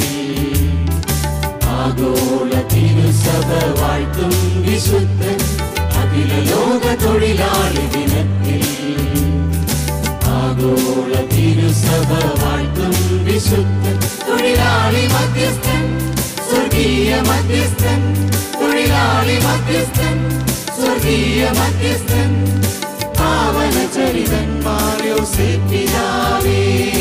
ആഗോള തിരുസഭ വാഴ്ത്തും വിശുദ്ധൻ അഖില ലോക തൊഴിലാളി ദിനത്തിൽ ആഗോള തിരുസഭ വാഴ്ത്തും വിശുദ്ധൻ തൊഴിലാളി മധ്യസ്ഥൻ സ്വർഗീയ മധ്യസ്ഥൻ തൊഴിലാളി മധ്യസ്ഥൻ സ്വർഗീയ മധ്യസ്ഥൻ പാവന ചരിതന്മാരോ പിതാവേ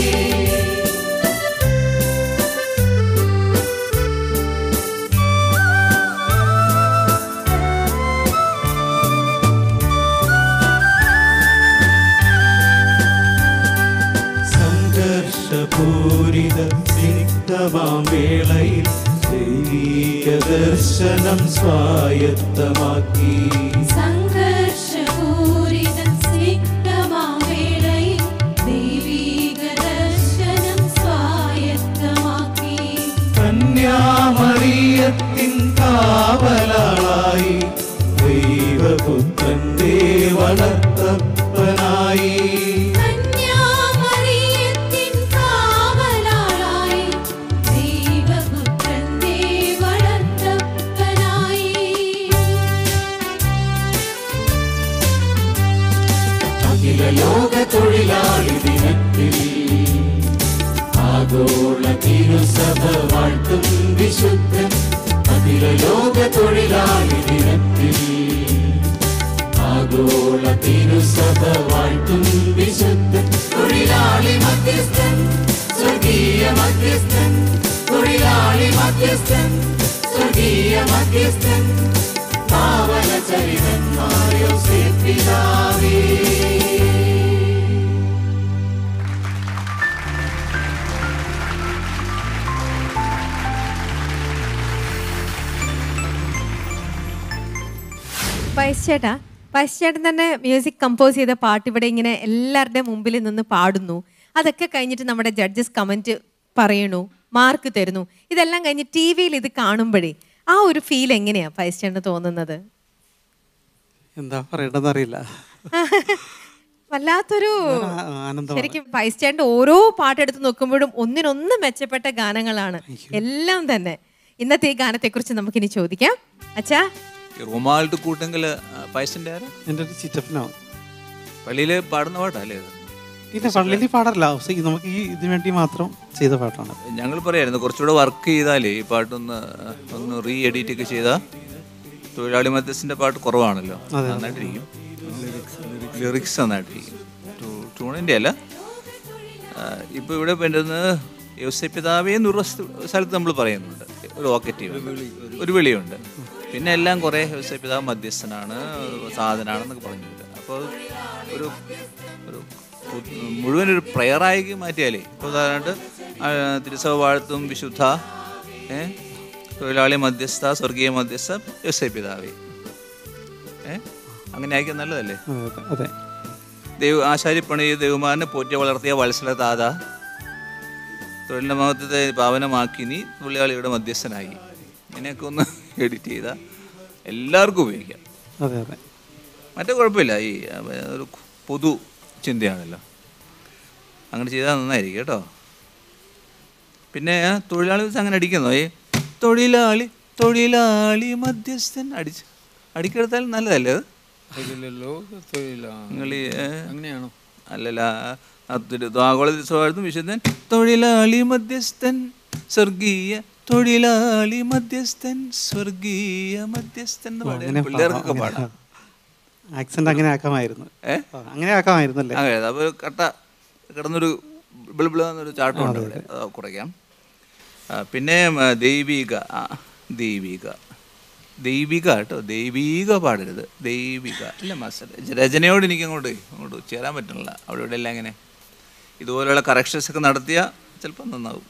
സംഘർഷപൂരിത സിക്തമാം വേളയിൽ ദൈവീക ദർശനം സ്വായത്തമാക്കി സംഘർഷപൂരിത സിക്തമാവേളയിൽ ദൈവീക ദർശനം സ്വായത്തമാക്കി കന്യാമറിയത്തിൻ കാവലാളായി ദൈവപുത്രന്റെ വളർത്തപ്പനായി കന്യാമറിയത്തിൻ കാവലാളായി ദൈവപുത്രന്റെ വളർത്തപ്പനായി അഖില ലോക തൊഴിലാളി ദിനത്തിൽ ആഗോള തിരുസഭ വാഴ്ത്തും വിശുദ്ധൻ അഖില ലോക തൊഴിലാളി ദിനത്തിൽ ആഗോള തിരുസഭ വാഴ്ത്തും വിശുദ്ധൻ തൊഴിലാളി മധ്യസ്ഥൻ സ്വർഗീയ മധ്യസ്ഥൻ തൊഴിലാളി മധ്യസ്ഥൻ സ്വർഗീയ മധ്യസ്ഥൻ പാവന ചരിതന്മാരോ പിതാവേ വൈസ് ചേട്ടാ വൈസ് ചേട്ടൻ തന്നെ മ്യൂസിക് കമ്പോസ് ചെയ്ത പാട്ട് ഇവിടെ ഇങ്ങനെ എല്ലാവരുടെയും മുമ്പിൽ നിന്ന് പാടുന്നു അതൊക്കെ കഴിഞ്ഞിട്ട് നമ്മുടെ ജഡ്ജസ് കമൻറ്റ് പറയണു മാർക്ക് തരുന്നു ഇതെല്ലാം കഴിഞ്ഞ് ടി വിയിൽ ഇത് കാണുമ്പോഴേ ആ ഒരു ഫീൽ എങ്ങനെയാ വൈസ് ചേട്ടന് തോന്നുന്നത് എന്താ പറയേണ്ടതെന്ന് അറിയില്ല വല്ലാത്തൊരു ആ- ആനന്ദമാണ്. ശരിക്കും വൈസ് ചേട്ടൻ്റെ ഓരോ പാട്ടെടുത്ത് നോക്കുമ്പോഴും ഒന്നിനൊന്ന് മെച്ചപ്പെട്ട ഗാനങ്ങളാണ് എല്ലാം തന്നെ ഇന്നത്തെ ഈ ഗാനത്തെക്കുറിച്ച് നമുക്കിനി ചോദിക്കാം അച്ഛാ ഈ റൊമാൾഡ് കൂട്ടെങ്കിൽ പൈസൻ്റെ ആരാ എൻ്റെ ഒരു ചിറ്റപ്പനാവും പള്ളിയിൽ പാടുന്ന പാട്ടല്ലേ ഇത് ഇല്ല പള്ളിയിൽ പാടല്ല പക്ഷേ നമുക്ക് ഈ ഇതിനു വേണ്ടി മാത്രം ചെയ്ത പാട്ടാണ് ഞങ്ങൾ പറയായിരുന്നു കുറച്ചുകൂടെ വർക്ക് ചെയ്താലേ ഈ പാട്ടൊന്ന് ഒന്ന് റീ എഡിറ്റ് ഒക്കെ ചെയ്താൽ തൊഴിലാളി മധ്യസ്ഥൻ്റെ പാട്ട് കുറവാണല്ലോ അതെ. നന്നായിട്ടിരിക്കും ലിറിക്സ് നന്നായിട്ടിരിക്കും ട്യൂണിൻ്റെ അല്ല ഇപ്പോൾ ഇവിടെ പറ്റുന്നത് യോസപിതാവേ എന്നൊരു സ്ഥ- സ്ഥലത്ത് നമ്മൾ പറയുന്നുണ്ട് ഒരു ഓക്കറ്റീവ് ഒരു വിളിയുണ്ട് പിന്നെ എല്ലാം കുറേ യോസപിതാവ് മധ്യസ്ഥനാണ് സാധനാണെന്നൊക്കെ പറഞ്ഞിട്ടുണ്ട് അപ്പോൾ ഒരു ഒരു പു- മുഴുവൻ ഒരു പ്രയറായി മാറ്റിയാലേ ഇപ്പോൾ ഉദാഹരണമായിട്ട് ആ, തിരുസഭ വാഴ്ത്തും വിശുദ്ധ ഏ തൊഴിലാളി മധ്യസ്ഥ സ്വർഗീയ മധ്യസ്ഥ യോസപിതാവേ ഏ അങ്ങനെ ആയിരിക്കും നല്ലതല്ലേ അതെ അതെ അതെ ദൈവ ആശാരിപ്പണി ദൈവമാനെ പോറ്റി വളർത്തിയ വത്സല താത തൊഴിലിൻ്റെ മഹത്വത്തെ പാവനമാക്കി നീ തൊഴിലാളിയുടെ മധ്യസ്ഥനായി ഇങ്ങനെയൊക്കെ ഒന്ന് എഡിറ്റ് ചെയ്താൽ എല്ലാവർക്കും ഉപയോഗിക്കാം അതെ അതെ മറ്റേ കുഴപ്പമില്ല ഈ അഹ്, ഒരു പൊതു ചിന്തയാണല്ലോ അങ്ങനെ ചെയ്താൽ നന്നായിരിക്കും കേട്ടോ പിന്നെ തൊഴിലാളി ദിവസം അങ്ങനെ അടിക്കുന്നോ ഈ തൊഴിലാളി തൊഴിലാളി മധ്യസ്ഥൻ അടിച്ച് അടിക്കെടുത്താൽ നല്ലതല്ലേ അത് അഖില ലോക തൊഴിലാളി നിങ്ങൾ ഈ ഏ, അങ്ങനെയാണോ അല്ലല്ല അതൊരു ആഗോള ദിവസമായിരുന്നു വിശുദ്ധൻ തൊഴിലാളി മധ്യസ്ഥൻ സ്വർഗീയ തൊഴിലാളി മധ്യസ്ഥൻ സ്വർഗീയ മധ്യസ്ഥൻ എന്ന് പാടിയാൽ അങ്ങനെ പിള്ളേർക്കൊക്കെ പാടാം ആക്സെന്റ് അങ്ങനെ ആക്കാമായിരുന്നു ഏ? ആ, അങ്ങനെ ആക്കാമായിരുന്നു അല്ലേ അങ്ങനെ അപ്പോൾ കട്ട കിടന്നൊരു ബിളിബിളെന്നൊരു ചാട്ടമുണ്ട് അവിടെ അത് കുറയ്ക്കാം ആ, പിന്നെ ആ, ദൈവിക ആ, ദൈവിക ദൈവിക കേട്ടോ ദൈവിക പാടരുത് ദൈവിക ഇല്ല മാസ്റ്റർ രചനയോട് എനിക്ക് അങ്ങോട്ട് അങ്ങോട്ട് ചേരാൻ പറ്റണില്ല അവിടെ ഇവിടെ എല്ലാം ഇങ്ങനെ ഇതുപോലെയുള്ള കറക്ഷൻസ് ഒക്കെ നടത്തിയാൽ ചിലപ്പോൾ നന്നാവും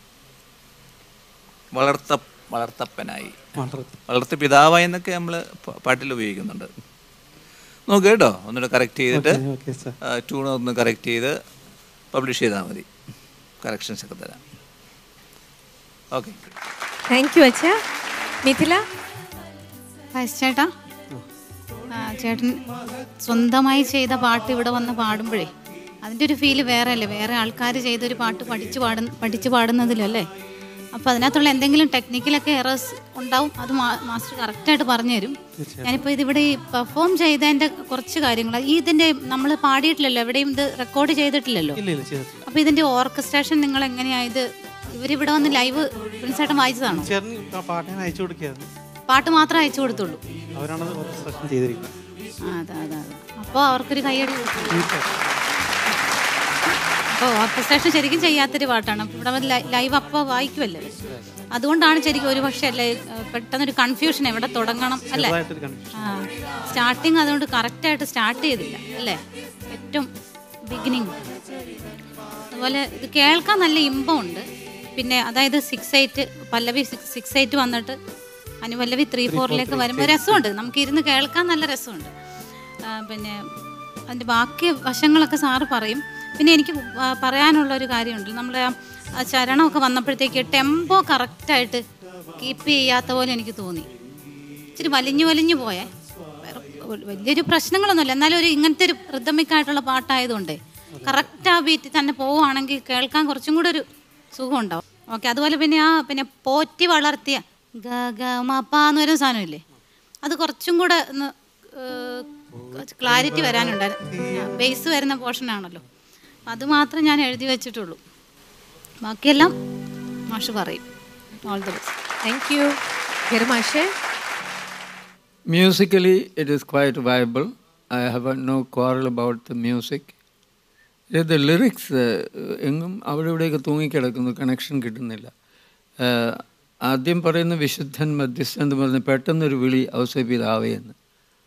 വളർത്ത വളർത്തപ്പനായി വളരെ വളർത്ത പിതാവായി എന്നൊക്കെ നമ്മൾ പാട്ടിൽ ഉപയോഗിക്കുന്നുണ്ട് നോക്ക് കേട്ടോ ഒന്നുകൂടെ കറക്റ്റ് ചെയ്തിട്ട് ഓക്കെ സാർ ട്യൂൺ ഒന്ന് കറക്റ്റ് ചെയ്ത് പബ്ലിഷ് ചെയ്താൽ മതി കറക്ഷൻസ് ഒക്കെ തരാം ഓക്കെ താങ്ക് യു അച്ഛ മിഥില വയസ് ചേട്ടാ ആ, ചേട്ടൻ സ്വന്തമായി ചെയ്ത പാട്ട് ഇവിടെ വന്ന് പാടുമ്പോഴേ അതിൻ്റെ ഒരു ഫീല് വേറെ അല്ലേ വേറെ ആൾക്കാർ ചെയ്തൊരു പാട്ട് പഠിച്ചു പാടുന്ന പഠിച്ചു പാടുന്നതിലല്ലേ അപ്പോൾ അതിനകത്തുള്ള എന്തെങ്കിലും ടെക്നിക്കലൊക്കെ എറേഴ്സ് ഉണ്ടാവും അത് മാ- മാസ്റ്റർ കറക്റ്റായിട്ട് പറഞ്ഞു തരും ഞാനിപ്പോൾ ഇതിവിടെ ഈ പെർഫോം ചെയ്തതിൻ്റെ കുറച്ച് കാര്യങ്ങൾ ഈ ഇതിൻ്റെ നമ്മൾ പാടിയിട്ടില്ലല്ലോ എവിടെയും ഇത് റെക്കോർഡ് ചെയ്തിട്ടില്ലല്ലോ ഇല്ല ഇല്ല ചെയ്തിട്ടില്ല അപ്പോൾ ഇതിൻ്റെ ഓർക്കസ്ട്രേഷൻ നിങ്ങൾ എങ്ങനെയായത് ഇവരിവിടെ വന്ന് ലൈവ് പ്രിൻസേട്ടൻ വായിച്ചതാണോ ചേട്ടന് ആ പാട്ട് ഞാൻ അയച്ചു കൊടുക്കുകയായിരുന്നു പാട്ട് മാത്രമേ അയച്ചു കൊടുത്തുള്ളൂ അവരാണത് സെഷൻ ചെയ്തിരിക്കുന്നത് ആ, അതെ അതെ അതെ അപ്പോൾ അവർക്കൊരു കൈയടി കൊടുക്കും അപ്പോൾ ഓർക്കസ്ട്രേഷൻ ശരിക്കും ചെയ്യാത്തൊരു പാട്ടാണ് അപ്പോൾ ഇവിടെ വന്ന് ലൈ- ലൈവ് അപ്പോൾ വായിക്കുമല്ലേ അതുകൊണ്ടാണ് ശരിക്കും ഒരു പക്ഷേ അല്ലേ ഏഹ് പെട്ടെന്നൊരു കൺഫ്യൂഷൻ എവിടെ തുടങ്ങണം അല്ലേ ചെറുതായിട്ടൊരു കൺഫ്യൂഷൻ ആ സ്റ്റാർട്ടിങ് അതുകൊണ്ട് കറക്റ്റായിട്ട് സ്റ്റാർട്ട് ചെയ്തില്ല അല്ലേ ഏറ്റവും ബിഗിനിങ് അതുപോലെ ഇത് കേൾക്കാൻ നല്ല ഇമ്പമുണ്ട് പിന്നെ അതായത് സിക്സ് എയ്റ്റ് പല്ലവി സിക്സ് സിക്സ് എയ്റ്റ് വന്നിട്ട് അനുപല്ലവി ത്രീ ഫോറിലേക്ക് വരുമ്പോൾ രസമുണ്ട് നമുക്ക് ഇരുന്ന് കേൾക്കാൻ നല്ല രസമുണ്ട് ആ, പിന്നെ അതിൻ്റെ ബാക്കി വശങ്ങളൊക്കെ സാറ് പറയും പിന്നെ എനിക്ക് ആ, പറയാനുള്ള ഒരു കാര്യമുണ്ട് നമ്മൾ ആ ചരണമൊക്കെ വന്നപ്പോഴത്തേക്ക് ടെമ്പോ കറക്റ്റായിട്ട് കീപ്പ് ചെയ്യാത്ത പോലെ എനിക്ക് തോന്നി ഇച്ചിരി വലിഞ്ഞു വലിഞ്ഞു പോയേ വേറെ വലിയൊരു പ്രശ്നങ്ങളൊന്നുമില്ല എന്നാലും ഒരു ഇങ്ങനത്തെ ഒരു റിതമിക്കായിട്ടുള്ള പാട്ടായതുകൊണ്ടേ കറക്റ്റ് ആ ബീറ്റിൽ തന്നെ പോവുകയാണെങ്കിൽ കേൾക്കാൻ കുറച്ചും കൂടെ ഒരു സുഖം ഉണ്ടാവും ഓക്കെ അതുപോലെ പിന്നെ ആ പിന്നെ പോറ്റി വളർത്തിയ ഗ ഗ മ പ എന്ന് വരുന്ന സാധനമില്ലേ അത് കുറച്ചും കൂടെ ഒന്ന് ക്ലാരിറ്റി വരാനുണ്ടായിരുന്നു ബേസ് വരുന്ന പോർഷനാണല്ലോ അത് മാത്രം ഞാൻ എഴുതി വെച്ചിട്ടുള്ളൂ ബാക്കിയെല്ലാം മാഷ് പറയും all the best thank you ഗിർമാഷേ Musically, it is quite viable. I have no quarrel about the music. ഇത് ലിറിക്സ് എങ്ങും അവിടെ ഇവിടെയൊക്കെ തൂങ്ങിക്കിടക്കുന്നു കണക്ഷൻ കിട്ടുന്നില്ല ഏഹ്, ആദ്യം പറയുന്ന വിശുദ്ധൻ മധ്യസ്ഥൻ എന്ന് പറഞ്ഞ് പെട്ടെന്നൊരു വിളി ഔസേപ്പിതാവേ എന്ന്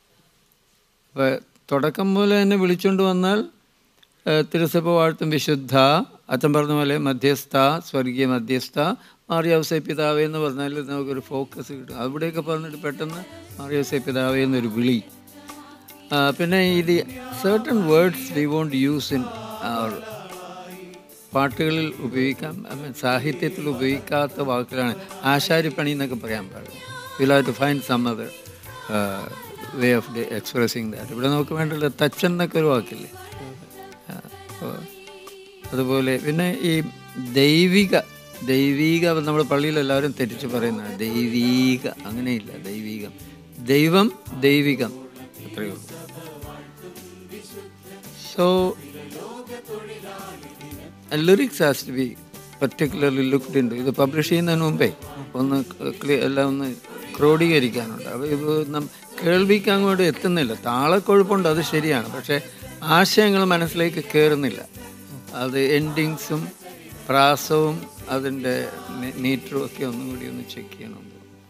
അപ്പോൾ തുടക്കം പോലെ തന്നെ വിളിച്ചുകൊണ്ട് വന്നാൽ ഏഹ്, തിരുസഭ വാഴ്ത്തും വിശുദ്ധ അച്ഛൻ പറഞ്ഞ പോലെ മധ്യസ്ഥ സ്വർഗീയ മധ്യസ്ഥ മാറിയവസെ പിതാവേ എന്ന് പറഞ്ഞാൽ നമുക്കൊരു ഫോക്കസ് കിട്ടും അവിടെയൊക്കെ പറഞ്ഞിട്ട് പെട്ടെന്ന് മാറിയവസെ പിതാവേ എന്നൊരു വിളി ആ, പിന്നെ ഇത് certain words we won't use in our പാട്ടുകളിൽ ഉപയോഗിക്കാം ഐ മീൻ സാഹിത്യത്തിൽ ഉപയോഗിക്കാത്ത വാക്കുകളാണ് ആശാരിപ്പണി എന്നൊക്കെ പറയാൻ പാടില്ല will have to find some other way of expressing that ഇവിടെ നമുക്ക് വേണ്ടത് തച്ചൻ എന്നൊക്കെ ഒരു വാക്കില്ലേ ആ, അപ്പോൾ അതുപോലെ പിന്നെ ഈ ദൈവിക ദൈവീക നമ്മൾ പള്ളിയിൽ എല്ലാവരും തെറ്റിച്ച് പറയുന്നതാണ് ദൈവീക അങ്ങനെയില്ല ദൈവീകം ദൈവം ദൈവികം അത്രയേ ഉള്ളൂ so lyrics has to be particularly looked in ഇത് പബ്ലിഷ് ചെയ്യുന്നതിന് മുമ്പേ ഒന്ന് ക്ലി- എല്ലാം ഒന്ന് ക്രോഡീകരിക്കാനുണ്ട് അപ്പോൾ ഇത് നം- കേൾവിക്ക് അങ്ങോട്ട് എത്തുന്നില്ല താളക്കൊഴുപ്പുണ്ട് അത് ശരിയാണ് പക്ഷേ ആശയങ്ങൾ മനസ്സിലേക്ക് കയറുന്നില്ല അത് എൻഡിങ്സും പ്രാസവും അതിൻ്റെ മീറ്ററും ഒക്കെ ഒന്നും കൂടി ഒന്ന് ചെക്ക് ചെയ്യണം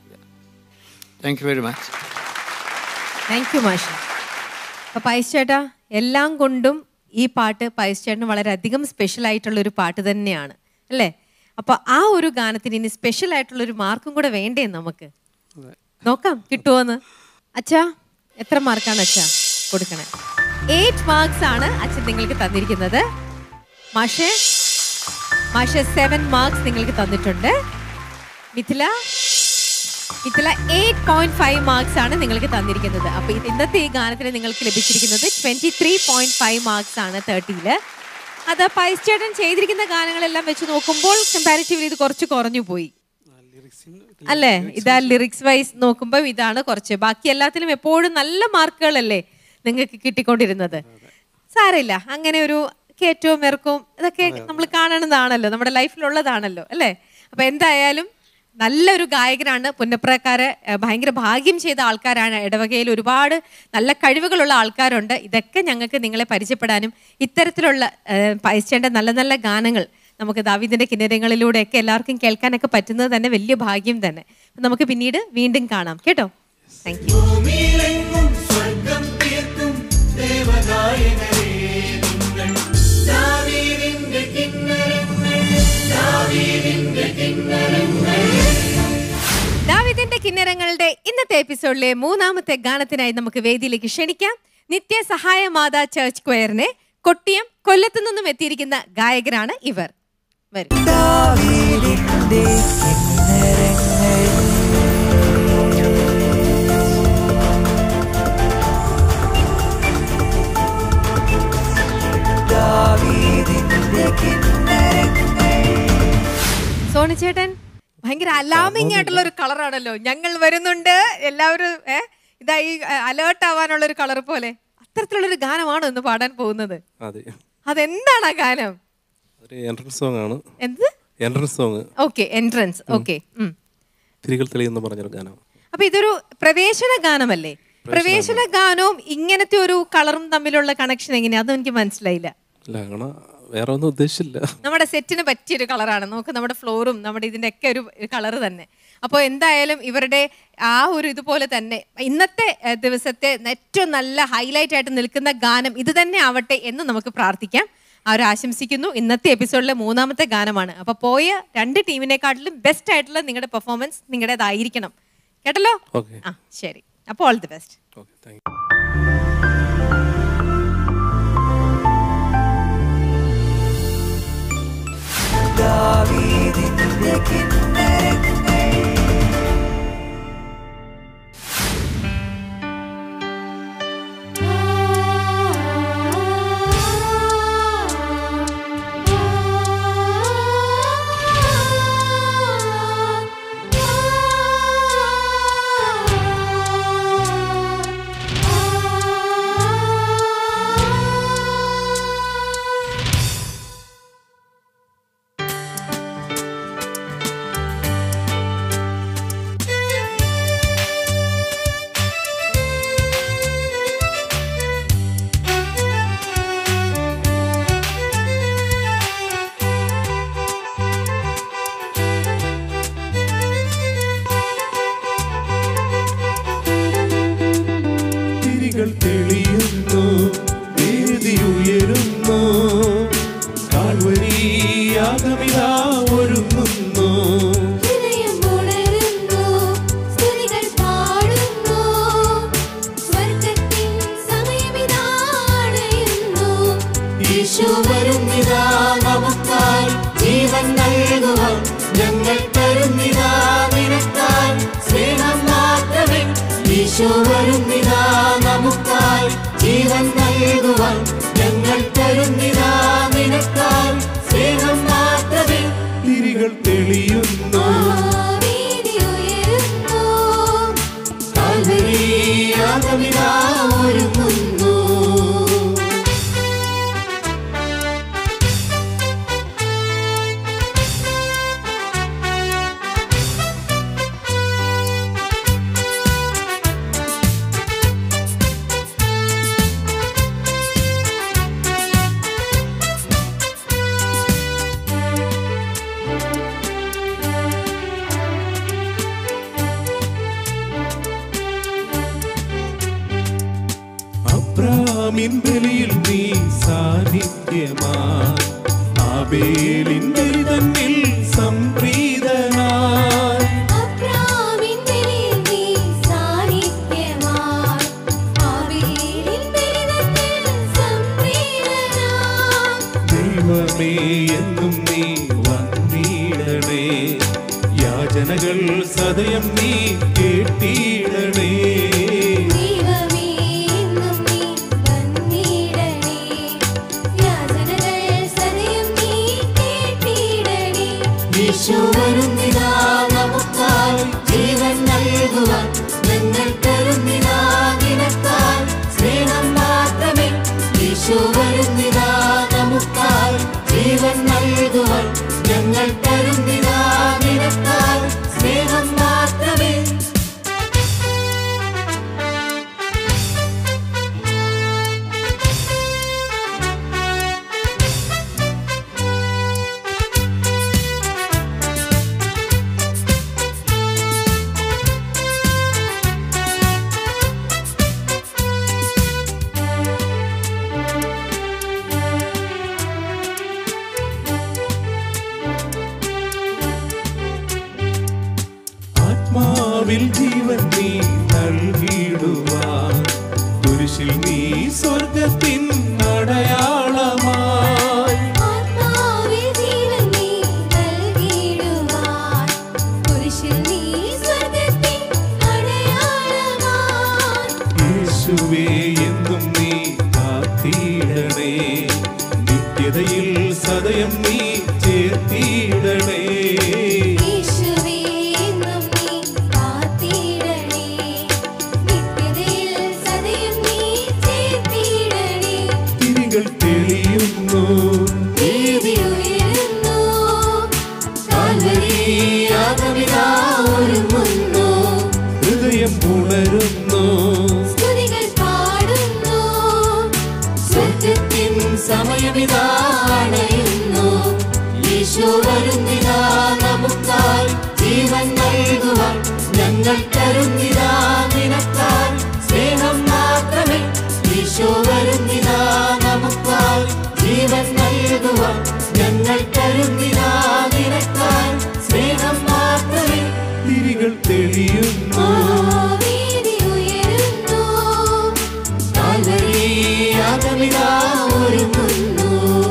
thank you very much thank you മാഷ് അപ്പൊ പൈസ് ചേട്ടാ എല്ലാം കൊണ്ടും ഈ പാട്ട് പൈസ് ചേട്ടന് വളരെയധികം സ്പെഷ്യൽ ആയിട്ടുള്ള ഒരു പാട്ട് തന്നെയാണ് അല്ലേ അപ്പൊ ആ ഒരു ഗാനത്തിന് ഇനി സ്പെഷ്യൽ ആയിട്ടുള്ള ഒരു മാർക്കും കൂടെ വേണ്ടേ നമുക്ക് നോക്കാം കിട്ടുമോന്ന് അച്ഛാ എത്ര മാർക്കാണ് അച്ഛാ കൊടുക്കണേ എയ്റ്റ് മാർക്സ് ആണ് അച്ഛൻ നിങ്ങൾക്ക് തന്നിരിക്കുന്നത് മാഷെ മാഷെ സെവൻ മാർക്സ് നിങ്ങൾക്ക് തന്നിട്ടുണ്ട് Mithila Mithila eight point five marks ആണ് നിങ്ങൾക്ക് തന്നിരിക്കുന്നത് അപ്പൊ ഇത് ഇന്നത്തെ ഈ ഗാനത്തിന് നിങ്ങൾക്ക് ലഭിച്ചിരിക്കുന്നത് twenty three point five marks ആണ് തേർട്ടിയില് അത് പൈസ് ചേട്ടൻ ചെയ്തിരിക്കുന്ന ഗാനങ്ങളെല്ലാം വെച്ച് നോക്കുമ്പോൾ കമ്പാരിറ്റീവ്ലി ഇത് കുറച്ച് കുറഞ്ഞു പോയി അല്ലേ ഇതാ ലിറിക്സ് വൈസ് നോക്കുമ്പോൾ ഇതാണ് കുറച്ച് ബാക്കി എല്ലാത്തിലും എപ്പോഴും നല്ല മാർക്കുകളല്ലേ നിങ്ങൾക്ക് കിട്ടിക്കൊണ്ടിരുന്നത് സാരമില്ല അങ്ങനെ ഒരു കയറ്റവും ഇറക്കവും ഇതൊക്കെ നമ്മൾ കാണുന്നതാണല്ലോ നമ്മുടെ ലൈഫിലുള്ളതാണല്ലോ അല്ലേ അപ്പൊ എന്തായാലും നല്ലൊരു ഗായകനാണ് പുന്നപ്രക്കാര് ഏഹ് ഭയങ്കര ഭാഗ്യം ചെയ്ത ആൾക്കാരാണ് ഇടവകയിൽ ഒരുപാട് നല്ല കഴിവുകളുള്ള ആൾക്കാരുണ്ട് ഇതൊക്കെ ഞങ്ങൾക്ക് നിങ്ങളെ പരിചയപ്പെടാനും ഇത്തരത്തിലുള്ള ഏഹ് പൈസേണ്ട നല്ല നല്ല ഗാനങ്ങൾ നമുക്ക് ദാവിദിന്റെ കിന്നരങ്ങളിലൂടെയൊക്കെ എല്ലാവർക്കും കേൾക്കാനൊക്കെ പറ്റുന്നത് തന്നെ വലിയ ഭാഗ്യം തന്നെ അപ്പൊ നമുക്ക് പിന്നീട് വീണ്ടും കാണാം കേട്ടോ താങ്ക് യു ഭൂമിയിലെങ്ങും സ്വർഗം തീർക്കും ദേവഗായകരേ നിങ്ങൾ ദാവീദിന്റെ കിന്നരങ്ങൾ ദാവീദിന്റെ കിന്നരങ്ങൾ ദാവിദിന്റെ കിന്നരങ്ങളുടെ ഇന്നത്തെ എപ്പിസോഡിലെ മൂന്നാമത്തെ ഗാനത്തിനായി നമുക്ക് വേദിയിലേക്ക് ക്ഷണിക്കാം നിത്യ സഹായ മാതാ ചർച്ച് ക്വയറിനെ കൊട്ടിയം കൊല്ലത്തു നിന്നും എത്തിയിരിക്കുന്ന ഗായകരാണ് ഇവർ വരും ദാവീദിന്റെ സോണിച്ചേട്ടൻ ഭയങ്കര അലാമിങ് ആയിട്ടുള്ള ഒരു കളറാണല്ലോ ഞങ്ങൾ വരുന്നുണ്ട് എല്ലാവരും ഏ ഇതായി അലേർട്ട് ആവാനുള്ള ഒരു കളർ പോലെ അത്തരത്തിലുള്ള ഒരു ഗാനമാണോ ഇന്ന് പാടാൻ പോകുന്നത് അതെ അതെന്താണ് ആ ഗാനം ഒരു എൻട്രൻസ് സോങ് ആണ് എന്ത് entrance song okay entrance okay തിരികൾ തെളിയെന്ന് പറഞ്ഞൊരു ഗാനം അപ്പൊ ഇതൊരു പ്രവേശന ഗാനമല്ലേ പ്രവേശന ഗാനവും ഇങ്ങനത്തെ ഒരു കളറും തമ്മിലുള്ള കണക്ഷൻ എങ്ങനെയാ അതും എനിക്ക് മനസ്സിലായില്ല അല്ല അങ്ങനെ വേറെ ഒന്നും ഉദ്ദേശിച്ചില്ല നമ്മുടെ സെറ്റിന് പറ്റിയൊരു കളറാണ് നോക്ക് നമ്മുടെ ഫ്ലോറും നമ്മുടെ ഇതിന്റെ ഒക്കെ ഒരു കളർ തന്നെ അപ്പോൾ എന്തായാലും ഇവരുടെ ആ ഒരു ഇതുപോലെ തന്നെ ഇന്നത്തെ ഏഹ്, ദിവസത്തെ ഏറ്റവും നല്ല ഹൈലൈറ്റ് ആയിട്ട് നിൽക്കുന്ന ഗാനം ഇത് തന്നെ ആവട്ടെ എന്ന് നമുക്ക് പ്രാർത്ഥിക്കാം അവർ ആശംസിക്കുന്നു ഇന്നത്തെ എപ്പിസോഡിലെ മൂന്നാമത്തെ ഗാനമാണ് അപ്പൊ പോയ രണ്ട് ടീമിനെക്കാട്ടിലും ബെസ്റ്റ് ആയിട്ടുള്ള നിങ്ങളുടെ പെർഫോമൻസ് നിങ്ങളുടേതായിരിക്കണം കേട്ടല്ലോ ഓക്കെ ആ ശരി അപ്പോൾ all the best okay thank you തിരികൾ തെളിയുന്നു വേദി ഉയരുന്നു കാൽവരിയാകമിതാ ഒരുങ്ങുന്നു ഹൃദയം ഉണരുന്നു സ്തുതികൾ പാടുന്നു സ്വർഗ്ഗത്തിൻ സമയമിതാണയുന്നു ഈശോ വരുന്നിതാ നമുക്കായി ജീവൻ നൽകുവാൻ ഞങ്ങൾ തരുന്നിതാ നിനക്കായി സ്നേഹം മാത്രമേ ഈശോ വരുന്നിതാ നമുക്കായി ജീവൻ നൽകുവാൻ ഞങ്ങൾ തരുന്നിതാ നിനക്കായി സ്നേഹം മാത്രമേ തിരികൾ തെളിയുന്നു വീതി ഉയരുന്നു കാൽവരിയാകമിതാ ഒരുങ്ങുന്നു അബ്രാമിൻ ബലിയിൽ നീ സാന്നിധ്യമാ ആബേലിൻ ബലി തന്നിൽ സംപ്രീതനായി അബ്രാമിൻ ബലിയിൽ നീ സാന്നിധ്യമായി ആബേലിൻ ബലിതത്തിൽ സംപ്രീതനായി ദൈവമേ എന്നും നീ വന്നിടണേ യാചനകൾ സദയം നീ കേട്ടിടണേ ദൈവമേ എന്നും നീ വന്നിടണേ യാചനകൾ സദയം നീ കേട്ടിടണേ ഈശോ വരുന്നിതാ നമുക്കായി ജീവൻ നൽകുവാൻ ഞങ്ങൾ തരുന്നിതാ നിനക്കായി സ്നേഹം മാത്രമേ ഈശോ വരുന്നിതാ നമുക്കായി ജീവൻ നൽകുവാൻ ഞങ്ങൾ തരുന്നിതാ നിനക്കായി സ്നേഹം മാത്രമേ ആത്മാവിൽ ജീവൻ നീ നൽകിടുവാൻ കുരിശിൽ നീ സ്വർഗത്തിൻ അടയാളമായി ആത്മാവിൽ ജീവൻ നീ നൽകിടുവാൻ കുരിശിൽ നീ സ്വർഗ്ഗത്തിൻ അടയാളമായി യേശുവേ എന്നും നീ കാത്തിടണേ ഹൃദയം നീ ചേർത്തിടണേ യേശുവേ എന്നും നീ കാത്തിടണേ നിത്യതയിൽ സദയം നീ ചേർത്തിടണേ തിരികൾ തെളിയുന്നു നീതി ഉയരുന്നു കാൽവരിയാഗമിതാ ഒരുങ്ങുന്നു ഹൃദയം ഉണരുന്നു സ്തുതികൾ പാടുന്നു സ്വർഗത്തിൻ സമയമിതാ അണയുന്നു യേശു വരുന്നിതാ നമുക്കായി ജീവൻ നൽകുവാൻ ഞങ്ങൾ തരുന്നിതാ നിനക്കായി സ്നേഹം മാത്രമേ യേശു വരുന്നിതാ നമുക്കായി ജീവൻ നൽകുവാൻ ഞങ്ങൾ തരുന്നിതാ നിനക്കായി സ്നേഹം മാത്രമേ തിരികൾ തെളിയുന്നു നീതി ഉയരുന്നു കാൽവരിയാഗമിതാ ഒരുങ്ങുന്നു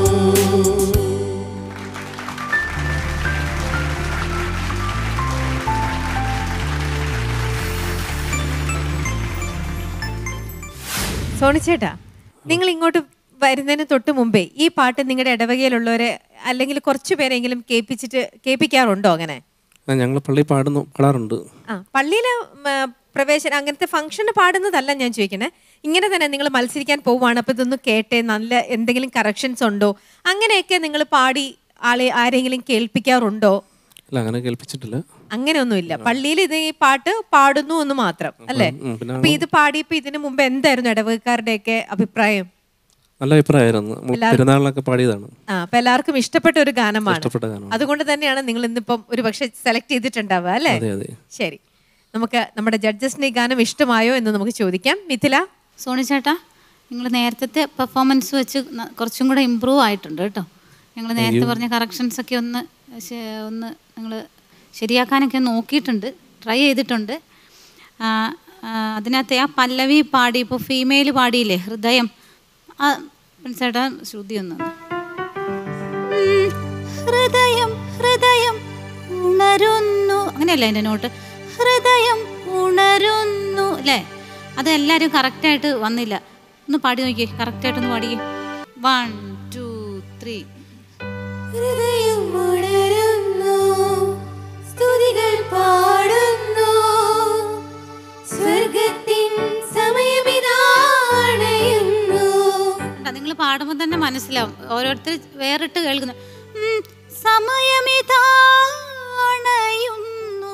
സോണിച്ചേട്ടാ നിങ്ങൾ ഇങ്ങോട്ട് വരുന്നതിന് തൊട്ട് മുമ്പേ ഈ പാട്ട് നിങ്ങളുടെ ഇടവകയിലുള്ളവരെ അല്ലെങ്കിൽ കുറച്ചു പേരെങ്കിലും കേൾപ്പിച്ചിട്ട് കേൾപ്പിക്കാറുണ്ടോ അങ്ങനെ ഞങ്ങൾ പള്ളി പാടുന്നു പാടാറുണ്ട് ആ പള്ളിയിലെ പ്രവേശനം അങ്ങനത്തെ ഫംഗ്ഷന് പാടുന്നതല്ല ഞാൻ ചോദിക്കണേ ഇങ്ങനെ തന്നെ നിങ്ങൾ മത്സരിക്കാൻ പോവുകയാണ് അപ്പോൾ ഇതൊന്ന് കേട്ടേ നല്ല എന്തെങ്കിലും കറക്ഷൻസ് ഉണ്ടോ അങ്ങനെയൊക്കെ നിങ്ങൾ പാടി ആളെ ആരെങ്കിലും കേൾപ്പിക്കാറുണ്ടോ അല്ല അങ്ങനെ കേൾപ്പിച്ചിട്ടില്ല അങ്ങനെയൊന്നുമില്ല പള്ളിയിൽ ഇത് ഈ പാട്ട് പാടുന്നു എന്ന് മാത്രം അല്ലേ ഉം, പിന്നെ അപ്പൊ ഇത് പാടിയപ്പോ ഇതിനു മുമ്പ് എന്തായിരുന്നു ഇടവകക്കാരുടെയൊക്കെ അഭിപ്രായം നല്ല അഭിപ്രായമായിരുന്നു നമ്മൾ പെരുന്നാളിനൊക്കെ പാടിയതാണ് ആ അപ്പൊ എല്ലാവർക്കും ഇഷ്ടപ്പെട്ട ഒരു ഗാനമാണ് ഇഷ്ടപ്പെട്ട ഗാനമാണ്. അതുകൊണ്ട് തന്നെയാണ് നിങ്ങൾ ഇന്നിപ്പം ഒരു പക്ഷെ സെലക്ട് ചെയ്തിട്ടുണ്ടാവുക അല്ലേ അതെ അതെ ശരി നമുക്ക് നമ്മുടെ ജഡ്ജസിന് ഈ ഗാനം ഇഷ്ടമായോ എന്ന് നമുക്ക് ചോദിക്കാം മിഥില സോണി ചേട്ടാ നിങ്ങൾ നേരത്തെ പെർഫോമൻസ് വെച്ച് ന- കുറച്ചും കൂടെ ഇമ്പ്രൂവ് ആയിട്ടുണ്ട് കേട്ടോ ഞങ്ങൾ നേരത്തെ പറഞ്ഞ കറക്ഷൻസ് ഒക്കെ ഒന്ന് ശ- ഒന്ന് നിങ്ങൾ ശരിയാക്കാനൊക്കെ നോക്കിയിട്ടുണ്ട് ട്രൈ ചെയ്തിട്ടുണ്ട് ആ, ആ, അതിനകത്തെ ആ പല്ലവി പാടി ഇപ്പോൾ ഫീമെയിൽ പാടിയില്ലേ ഹൃദയം ആ ചേട്ടാ ശ്രുതി ഒന്ന് ഉം, ഹൃദയം ഹൃദയം ഉണരുന്നു അങ്ങനെയല്ല എൻ്റെ നോട്ട് ഹൃദയം ഉണരുന്നു അല്ലേ അത് എല്ലാവരും കറക്റ്റായിട്ട് വന്നില്ല ഒന്ന് പാടി നോക്കിയേ കറക്റ്റായിട്ടൊന്ന് പാടിയേ വൺ ടു ത്രീ ഹൃദയം ഉണരുന്നു സ്തുതികൾ പാടുന്നു സ്വർഗത്തിൻ സമയമിതാണയുന്നു നിങ്ങൾ പാടുമ്പോൾ തന്നെ മനസ്സിലാവും ഓരോരുത്തർ വേറിട്ട് കേൾക്കുന്നു ഉം, സമയമിതാ അണയുന്നു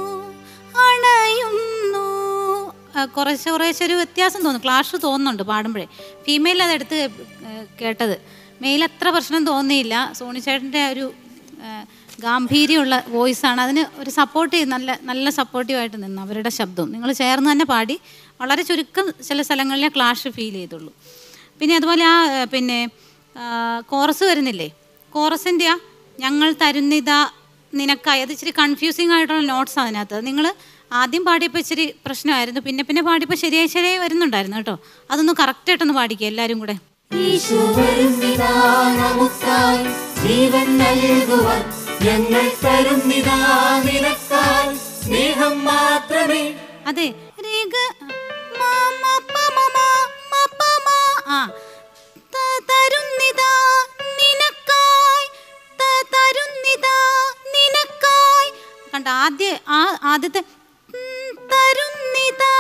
അണയുന്നു ആ, കുറേശ്ശെ കുറേശ്ശെ ഒരു വ്യത്യാസം തോന്നും ക്ലാഷ് തോന്നുന്നുണ്ട് പാടുമ്പോഴേ ഫീമെയിൽ അതെടുത്ത് കേ- കേട്ടത് മെയിൽ അത്ര പ്രശ്നം തോന്നിയില്ല സോണിച്ചേട്ടൻ്റെ ഒരു ആ, ഗാംഭീര്യമുള്ള വോയിസാണ് അതിന് ഒരു സപ്പോർട്ട് ചെയ്ത് നല്ല നല്ല സപ്പോർട്ടീവായിട്ട് നിന്ന് അവരുടെ ശബ്ദവും നിങ്ങൾ ചേർന്ന് തന്നെ പാടി വളരെ ചുരുക്കം ചില സ്ഥലങ്ങളിലെ ക്ലാഷ് ഫീൽ ചെയ്തുള്ളൂ പിന്നെ അതുപോലെ ആ ഏ, പിന്നെ കോറസ് വരുന്നില്ലേ കോറസിൻ്റെ ആ ഞങ്ങൾ തരുന്നിതാ നിനക്കായി അത് ഇച്ചിരി കൺഫ്യൂസിങ് ആയിട്ടുള്ള നോട്ട്സ് അതിനകത്ത് നിങ്ങൾ ആദ്യം പാടിയപ്പോൾ ഇച്ചിരി പ്രശ്നമായിരുന്നു പിന്നെ പിന്നെ പാടിയപ്പോൾ ശരിയായി ശരിയായി വരുന്നുണ്ടായിരുന്നു കേട്ടോ അതൊന്ന് കറക്റ്റായിട്ടൊന്ന് പാടിക്കുക എല്ലാവരും കൂടെ യേശു വരുന്നിതാ നമുക്കായി ജീവൻ നൽകുവാൻ ഞങ്ങൾ തരുന്നിതാ നിനക്കായി സ്നേഹം മാത്രമേ അതെ രേഖ മ, മ, പ, മ, മ, മ, പ, മ. ആ ത- തരുന്നിതാ നിനക്കായി ത- തരുന്നിതാ നിനക്കായി കണ്ട ആദ്യ ആ ആദ്യത്തെ ഉം, തരുന്നിതാ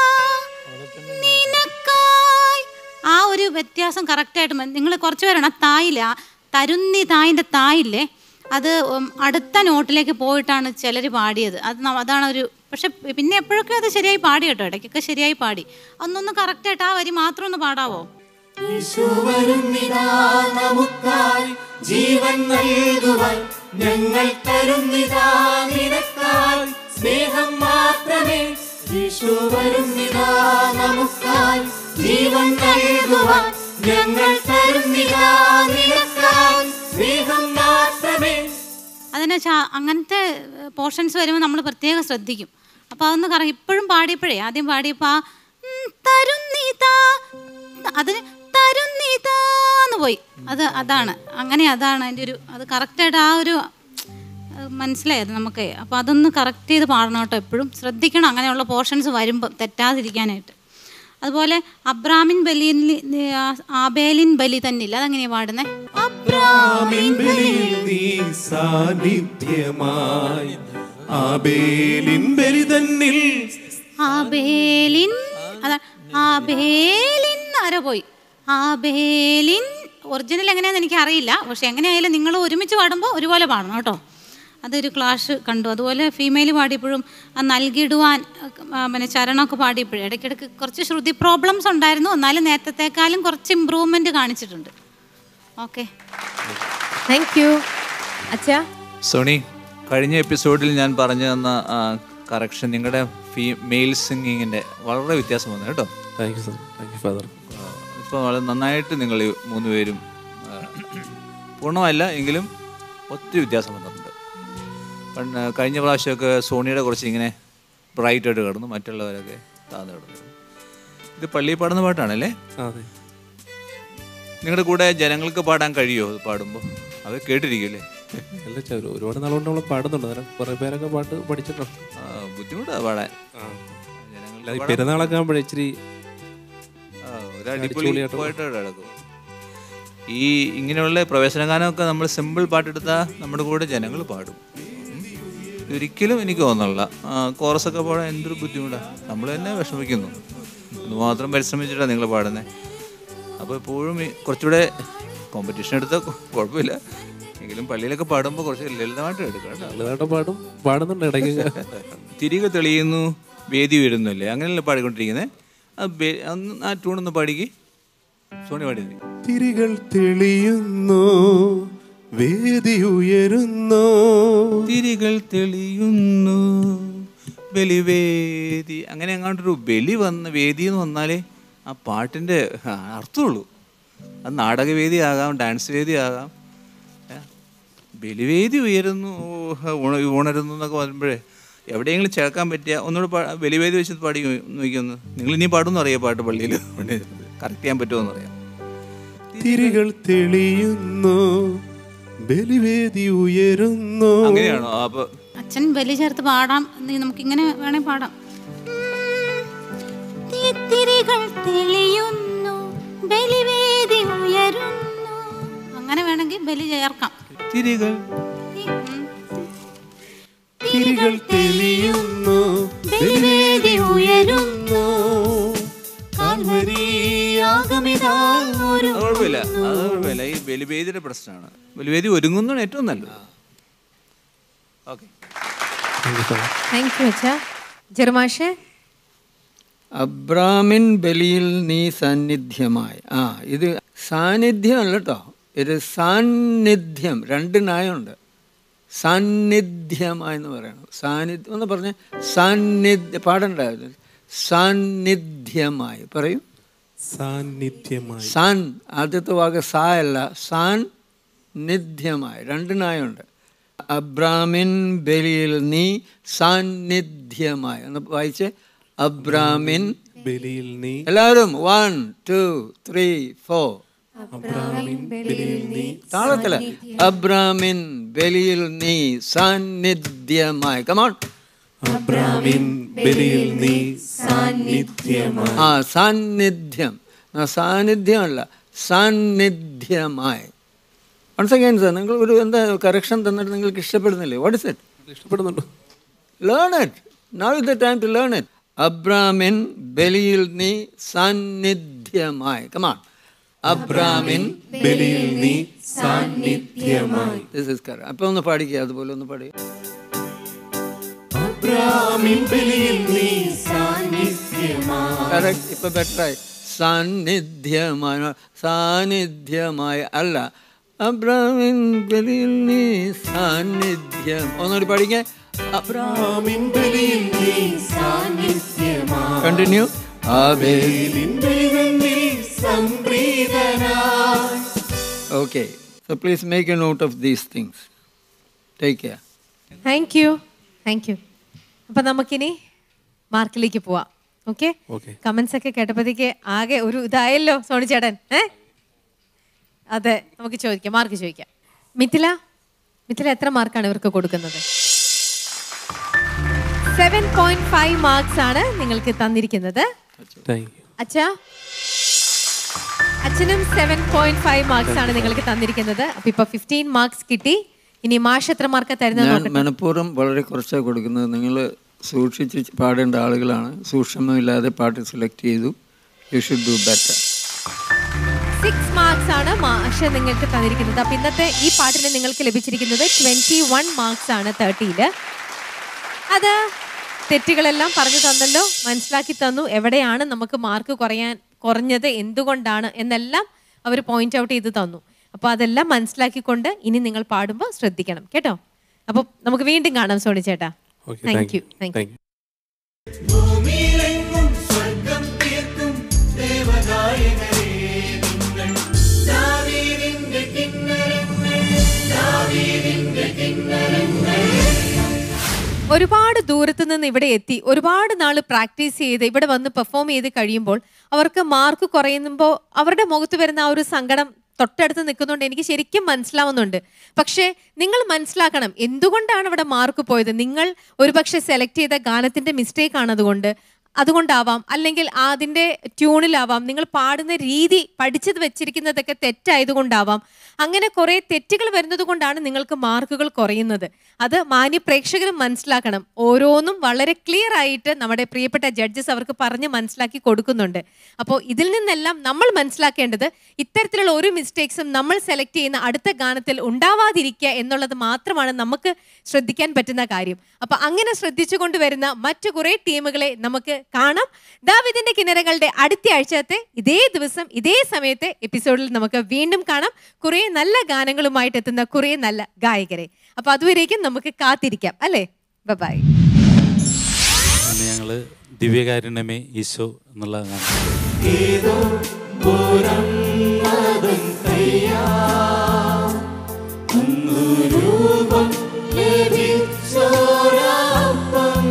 നിനക്കായി ആ ഒരു വ്യത്യാസം കറക്റ്റായിട്ട് നിങ്ങൾ കുറച്ച് പേരാണ് ആ തായില്ല ആ തരുന്നി തായിൻ്റെ തായില്ലേ അത് ഉം, അടുത്ത നോട്ടിലേക്ക് പോയിട്ടാണ് ചിലർ പാടിയത് അത് ന- അതാണ് ഒരു പക്ഷെ പിന്നെ എപ്പോഴൊക്കെ അത് ശരിയായി പാടി കേട്ടോ ഇടയ്ക്കൊക്കെ ശരിയായി പാടി അന്നൊന്ന് കറക്റ്റായിട്ട് ആ വരി മാത്രം ഒന്ന് പാടാവോ യേശു വരുന്നിതാ നമുക്കായി ജീവൻ നൽകുവാൻ ഞങ്ങൾ തരുന്നിതാ നിനക്കായി സ്നേഹം മാത്രമേ യേശു വരുന്നിതാ നമുക്കായി ജീവൻ നൽകുവാൻ ഞങ്ങൾ തരുന്നിതാ നിനക്കായി സ്നേഹം മാത്രമേ അതിനെ ചാ- അങ്ങനത്തെ പോർഷൻസ് വരുമ്പോൾ നമ്മൾ പ്രത്യേകം ശ്രദ്ധിക്കും അപ്പോൾ അതൊന്ന് കറ ഇപ്പോഴും പാടിയപ്പോഴേ ആദ്യം പാടിയപ്പോൾ ആ ഉം, തരുന്നിതാ അതിന് തരുന്നിതാന്ന് പോയി അത് അതാണ് അങ്ങനെ അതാണ് അതിൻ്റെ ഒരു അത് കറക്റ്റായിട്ട് ആ ഒരു ഏഹ്, മനസ്സിലായത് നമുക്ക് അപ്പോൾ അതൊന്ന് കറക്റ്റ് ചെയ്ത് പാടണം കേട്ടോ എപ്പോഴും ശ്രദ്ധിക്കണം അങ്ങനെയുള്ള പോർഷൻസ് വരുമ്പോൾ തെറ്റാതിരിക്കാനായിട്ട് അതുപോലെ അബ്രാമിൻ ബലിയിൽ ആബേലിൻ ബലി തന്നില്ല അതെങ്ങനെയാ പാടുന്നേ ആമീൻ ബലിയിൽ നീ സാന്നിധ്യമായി ആബേലിൻ ബലി തന്നിൽ ആബേലിൻ അതാ ആബേലിൻ ആരോ പോയി ആബേലിൻ ഒറിജിനൽ എങ്ങനെയാണെന്ന് എനിക്ക് അറിയില്ല പക്ഷെ എങ്ങനെയായാലും നിങ്ങൾ ഒരുമിച്ച് പാടുമ്പോൾ ഒരുപോലെ പാടണം കേട്ടോ അതൊരു ക്ലാഷ് കണ്ടു അതുപോലെ ഫീമെയിൽ പാടിയപ്പോഴും ആ നൽകിയിടുവാൻ ആ, പിന്നെ ചരണമൊക്കെ പാടിയപ്പോഴും ഇടയ്ക്കിടയ്ക്ക് കുറച്ച് ശ്രുതി പ്രോബ്ലംസ് ഉണ്ടായിരുന്നു എന്നാലും നേരത്തെക്കാളും കുറച്ച് ഇമ്പ്രൂവ്മെൻറ്റ് കാണിച്ചിട്ടുണ്ട് ഓക്കെ താങ്ക് യു അച്ഛാ സോണി കഴിഞ്ഞ എപ്പിസോഡിൽ ഞാൻ പറഞ്ഞു തന്ന കറക്ഷൻ നിങ്ങളുടെ ഫീ മെയിൽ സിംഗിങ്ങിൻ്റെ വളരെ വ്യത്യാസം വന്നു കേട്ടോ thank you sir thank you father ഇപ്പോൾ വളരെ നന്നായിട്ട് നിങ്ങൾ ഈ മൂന്ന് പേരും ആ, പൂർണ്ണമല്ല എങ്കിലും ഒത്തിരി വ്യത്യാസം വന്നിട്ടുണ്ട് പണ്ട് കഴിഞ്ഞ പ്രാവശ്യമൊക്കെ സോണിയുടെ കുറച്ച് ഇങ്ങനെ ബ്രൈറ്റ് ആയിട്ട് കിടന്നു മറ്റുള്ളവരൊക്കെ താന്ന് കിടന്നു ഇത് പള്ളിയിൽ പാടുന്ന പാട്ടാണല്ലേ അതെ നിങ്ങളുടെ കൂടെ ജനങ്ങൾക്ക് പാടാൻ കഴിയുമോ ഇത് പാടുമ്പോൾ അത് കേട്ടിരിക്കുമല്ലേ അല്ല ചെ- ഒരുപാട് നാളുകൊണ്ട് നമ്മൾ പാടുന്നുണ്ട് അന്നേരം കുറേ പേരൊക്കെ പാട്ട് പഠിച്ചിട്ടുണ്ട് ആ, ബുദ്ധിമുട്ടാണ് പാടാൻ അല്ല, ഈ പെരുന്നാളൊക്കെ ആകുമ്പോഴേ ഇച്ചിരി ആ, ഒരു അടിപൊളി അടിച്ചുപൊളിയായിട്ട് പോയിട്ട് നടക്കും ഈ ഇങ്ങനെയുള്ള പ്രവേശന ഗാനമൊക്കെ നമ്മൾ സിമ്പിൾ പാട്ടെടുത്താൽ നമ്മുടെ കൂടെ ജനങ്ങൾ പാടും ഉം. ഒരിക്കലും എനിക്ക് തോന്നുന്നില്ല കോറസൊക്കെ പാടാൻ എന്തൊരു ബുദ്ധിമുട്ടാണ് നമ്മൾ തന്നെ വിഷമിക്കുന്നു അത് മാത്രം പരിശ്രമിച്ചിട്ടാണ് നിങ്ങൾ പാടുന്നത് അപ്പോൾ എപ്പോഴും ഈ കുറച്ചുകൂടെ കോമ്പറ്റീഷൻ എടുത്താൽ കുഴപ്പമില്ല എങ്കിലും പള്ളിയിലൊക്കെ പാടുമ്പോൾ കുറച്ച് ലളിതമായിട്ട് എടുക്കാം കേട്ടോ നല്ലതായിട്ട് പാടും പാടുന്നുണ്ട് ഇടയ്ക്ക് തിരികെ തെളിയുന്നു വേദി വരുന്നില്ലേ അങ്ങനെയല്ലേ പാടിക്കൊണ്ടിരിക്കുന്നത് ആ ബേ- ഒന്ന് ആ ട്യൂണൊന്ന് പാടിക്ക് സോണി പാടി തിരികൾ തെളിയുന്നു വേദി ഉയരുന്നു തിരികൾ തെളിയുന്നു ബലിവേദി അങ്ങനെ അങ്ങോട്ടൊരു ബലി വന്ന് വേദി എന്ന് വന്നാലേ ആ പാട്ടിൻ്റെ അർത്ഥമുള്ളൂ അത് നാടകവേദി ആകാം ഡാൻസ് വേദി ആകാം ഏ? ബലിവേദി ഉയരുന്നു ഓ, ഉണ- ഉണരുന്നു എന്നൊക്കെ പറയുമ്പോഴേ എവിടെയെങ്കിലും ചേർക്കാൻ പറ്റിയ ഒന്നുകൂടെ പാ ബലിവേദി വെച്ച് പാടി നോക്കിയൊന്ന് നിങ്ങൾ ഇനി പാടുമെന്ന് അറിയാം പാട്ട് പള്ളിയിൽ കറക്റ്റ് ചെയ്യാൻ പറ്റുമോ അറിയാം തിരികൾ തെളിയുന്നു ബലിവേദി ഉയരുന്നു അങ്ങനെയാണോ അപ്പൊ അച്ഛൻ ബലി ചേർത്ത് പാടാം നീ നമുക്കിങ്ങനെ വേണേ പാടാം തിരികൾ തെളിയുന്നു ബലിവേദി ഉയരുന്നു അങ്ങനെ വേണമെങ്കിൽ ബലി ചേർക്കാം തിരികൾ തിരികൾ തെളിയുന്നു ബലിവേദി ഉയരുന്നു കാൽവരിയാഗമിതാ ഒരു അത് കുഴപ്പമില്ല അത് കുഴപ്പമില്ല ഈ ബലിവേദിയുടെ പ്രശ്നമാണ് ബലിവേദി ഒരുങ്ങുന്നതാണ് ഏറ്റവും നല്ലത് ഓക്കെ താങ്ക് യു അച്ഛാ ജെറുമാഷേ അബ്രാമിൻ ബലിയിൽ നീ സാന്നിധ്യമായി ആ ഇത് സാന്നിധ്യം അല്ല കേട്ടോ ഇത് സാന്നിധ്യം രണ്ട് ന്യായമുണ്ട് സാന്നിധ്യമായി എന്ന് പറയണം സാന്നിധ്യം എന്ന് പറഞ്ഞ് സാന്നിധ്യ പാടണ്ടായിരുന്നു സാന്നിധ്യമായി പറയൂ സാന്നിധ്യമായി സാൻ ആദ്യത്തെ വാക്ക് സാ അല്ല സാൻ നിധ്യമായി രണ്ട് ന്യായമുണ്ട് അബ്രാമിൻ ബലിയിൽ നീ സാന്നിധ്യമായി എന്ന് വായിച്ച് അബ്രാമിൻ ബലിയിൽ നീ എല്ലാവരും വൺ ടു ത്രീ ഫോർ അബ്രാമിൻ ബലിയിൽ നീ താളത്തില് അബ്രാമിൻ ബലിയിൽ നീ സാന്നിധ്യമായി കമോൺ അബ്രാമിൻ ബലിയിൽ നീ സാന്നിധ്യമായി ആ സാന്നിധ്യം ആ, സാന്നിധ്യമല്ല സാന്നിധ്യമായി വൺസ് അഗൈൻ സാർ നിങ്ങൾ ഒരു എന്താ കറക്ഷൻ തന്നിട്ട് നിങ്ങൾക്ക് ഇഷ്ടപ്പെടുന്നില്ലേ വാട്ട് ഇസ് ഇറ്റ് ഇഷ്ടപ്പെടുന്നുണ്ടോ learn it now is the time to learn it അബ്രാമിൻ ബലിയിൽ നീ സാന്നിധ്യമായി കമാൺ അബ്രാമിൻ ബലിയിൽ നീ സാന്നിധ്യമായി ദിസ് ഇസ് കറ അപ്പൊ ഒന്ന് പാടിക്കുക അതുപോലെ ഒന്ന് പാടി അബ്രാമിൻ ബലിയിൽ നീ സാന്നിധ്യമായി കറക്റ്റ് ഇപ്പൊ ബെറ്ററായി സാന്നിധ്യമായി സാന്നിധ്യമായി അല്ല അബ്രാമിൻ ബലിയിൽ നീ സാന്നിധ്യം ഒന്നുകൂടി പാടിക്കേ അബ്രാമിൻ ബലിയിൽ നീ സാന്നിധ്യമായി കണ്ടിന്യൂ ആബേൽ ബലിതന്നിൽ സംപ്രീതനായി Okay, so please make a note of these things. Take care. Thank you thank you അപ്പൊ നമുക്കിനി മാർക്കിലേക്ക് പോവാം ഓക്കെ Okay. കമന്റ്സ് ഒക്കെ കേട്ടപ്പോഴത്തേക്ക് ആകെ ഒരു ഇതായല്ലോ സോണി ചേട്ടൻ ഏ അതെ നമുക്ക് ചോദിക്കാം മാർക്ക് ചോദിക്കാം മിഥില മിഥില എത്ര മാർക്കാണ് ഇവർക്ക് കൊടുക്കുന്നത് സെവൻ പോയിന്റ് ഫൈവ് മാർക്സ് ആണ് നിങ്ങൾക്ക് തന്നിരിക്കുന്നത് താങ്ക് യു അച്ഛാ അച്ഛനും സെവൻ പോയിന്റ് ഫൈവ് മാർക്സ് ആണ് നിങ്ങൾക്ക് തന്നിരിക്കുന്നത് അപ്പൊ ഇപ്പൊ ഫിഫ്റ്റീൻ മാർക്സ് കിട്ടി ഇനി മാഷ് എത്ര മാർക്ക് തരുന്നത് ഞാൻ നോക്കട്ടെ മനഃപൂർവ്വം വളരെ കുറച്ചാണ് കൊടുക്കുന്നത് നിങ്ങൾ സൂക്ഷിച്ച് പാടേണ്ട ആളുകളാണ് സൂക്ഷ്മമില്ലാതെ പാട്ട് സെലക്ട് ചെയ്തു you should do better six marks ആണ് മാഷ് നിങ്ങൾക്ക് തന്നിരിക്കുന്നത് അപ്പൊ ഇന്നത്തെ ഈ പാട്ടിന് നിങ്ങൾക്ക് ലഭിച്ചിരിക്കുന്നത് ട്വന്റി വൺ മാർക്സ് ആണ് തേർട്ടിയില് അത് തെറ്റുകളെല്ലാം പറഞ്ഞു തന്നല്ലോ മനസ്സിലാക്കി തന്നു എവിടെയാണ് നമുക്ക് മാർക്ക് കുറയാൻ കുറഞ്ഞത് എന്തുകൊണ്ടാണ് എന്നെല്ലാം അവർ പോയിന്റ് ഔട്ട് ചെയ്ത് തന്നു അപ്പോൾ അതെല്ലാം മനസ്സിലാക്കിക്കൊണ്ട് ഇനി നിങ്ങൾ പാടുമ്പോൾ ശ്രദ്ധിക്കണം കേട്ടോ അപ്പോൾ നമുക്ക് വീണ്ടും കാണാം സോണി ചേട്ടാ okay thank you thank you thank you ഭൂമിയിലെങ്ങും സ്വർഗം തീർക്കും ദേവഗായകരേ നിങ്ങൾ ദാവീദിന്റെ കിന്നരങ്ങൾ ദാവീദിന്റെ കിന്നരങ്ങൾ ഒരുപാട് ദൂരത്ത് നിന്ന് ഇവിടെ എത്തി ഒരുപാട് നാൾ പ്രാക്ടീസ് ചെയ്ത് ഇവിടെ വന്ന് പെർഫോം ചെയ്ത് കഴിയുമ്പോൾ അവർക്ക് മാർക്ക് കുറയുമ്പോൾ അവരുടെ മുഖത്ത് വരുന്ന ആ ഒരു സങ്കടം തൊട്ടടുത്ത് നിൽക്കുന്നുണ്ട് എനിക്ക് ശരിക്കും മനസ്സിലാവുന്നുണ്ട് പക്ഷേ നിങ്ങൾ മനസ്സിലാക്കണം എന്തുകൊണ്ടാണ് ഇവിടെ മാർക്ക് പോയത് നിങ്ങൾ ഒരുപക്ഷെ സെലക്ട് ചെയ്ത ഗാനത്തിന്റെ മിസ്റ്റേക്ക് ആണ് അതുകൊണ്ട് അതുകൊണ്ടാവാം അല്ലെങ്കിൽ അതിൻ്റെ ട്യൂണിലാവാം നിങ്ങൾ പാടുന്ന രീതി പഠിച്ചത് വെച്ചിരിക്കുന്നതൊക്കെ തെറ്റായതുകൊണ്ടാവാം അങ്ങനെ കുറേ തെറ്റുകൾ വരുന്നത് കൊണ്ടാണ് നിങ്ങൾക്ക് മാർക്കുകൾ കുറയുന്നത് അത് മാന്യ പ്രേക്ഷകരും മനസ്സിലാക്കണം ഓരോന്നും വളരെ ക്ലിയർ ആയിട്ട് നമ്മുടെ പ്രിയപ്പെട്ട ജഡ്ജസ് അവർക്ക് പറഞ്ഞ് മനസ്സിലാക്കി കൊടുക്കുന്നുണ്ട് അപ്പോൾ ഇതിൽ നിന്നെല്ലാം നമ്മൾ മനസ്സിലാക്കേണ്ടത് ഇത്തരത്തിലുള്ള ഒരു മിസ്റ്റേക്സും നമ്മൾ സെലക്ട് ചെയ്യുന്ന അടുത്ത ഗാനത്തിൽ ഉണ്ടാവാതിരിക്കുക എന്നുള്ളത് മാത്രമാണ് നമുക്ക് ശ്രദ്ധിക്കാൻ പറ്റുന്ന കാര്യം അപ്പൊ അങ്ങനെ ശ്രദ്ധിച്ചുകൊണ്ട് വരുന്ന മറ്റു കുറെ ടീമുകളെ നമുക്ക് കാണാം ദാവിദിന്റെ കിണരങ്ങളുടെ അടുത്ത ആഴ്ചത്തെ ഇതേ ദിവസം ഇതേ സമയത്തെ എപ്പിസോഡിൽ നമുക്ക് വീണ്ടും കാണാം കുറെ നല്ല ഗാനങ്ങളുമായിട്ട് എത്തുന്ന കുറെ നല്ല ഗായകരെ അപ്പൊ അതുവരേക്കും നമുക്ക് കാത്തിരിക്കാം അല്ലേ ബൈ അന്ന് ഞങ്ങൾ ദിവ്യകാരുണ്യമേ ഈശോ എന്നുള്ള ഗാനം ഏതോ പുറന്നതും കയ്യാ അന്നു രൂപം ലഭിച്ചോരാപ്പം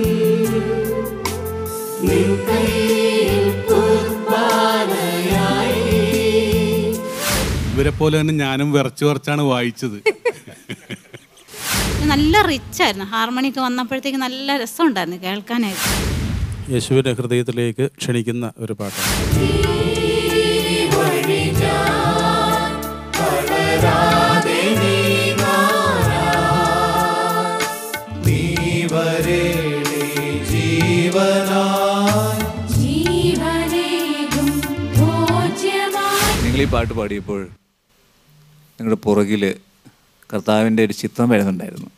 നിൻ കയ്യിൽ കുർബാനയായി ഇവരെ പോലെ തന്നെ ഞാനും വിറച്ച് വിറച്ചാണ് വായിച്ചത് നല്ല റിച്ച് ആയിരുന്നു ഹാർമണിക്ക് വന്നപ്പോഴത്തേക്ക് നല്ല രസമുണ്ടായിരുന്നു കേൾക്കാനായിട്ട് യേശുവിൻ്റെ ഹൃദയത്തിലേക്ക് ക്ഷണിക്കുന്ന ഒരു പാട്ടാണ് വളരാതെ നീ വരേണേ ജീവനായി ജീവനേകും ഭോജ്യമായി നിങ്ങൾ ഈ പാട്ട് പാടിയപ്പോൾ നിങ്ങളുടെ പുറകിൽ കർത്താവിൻ്റെ ഒരു ചിത്രം വരുന്നുണ്ടായിരുന്നു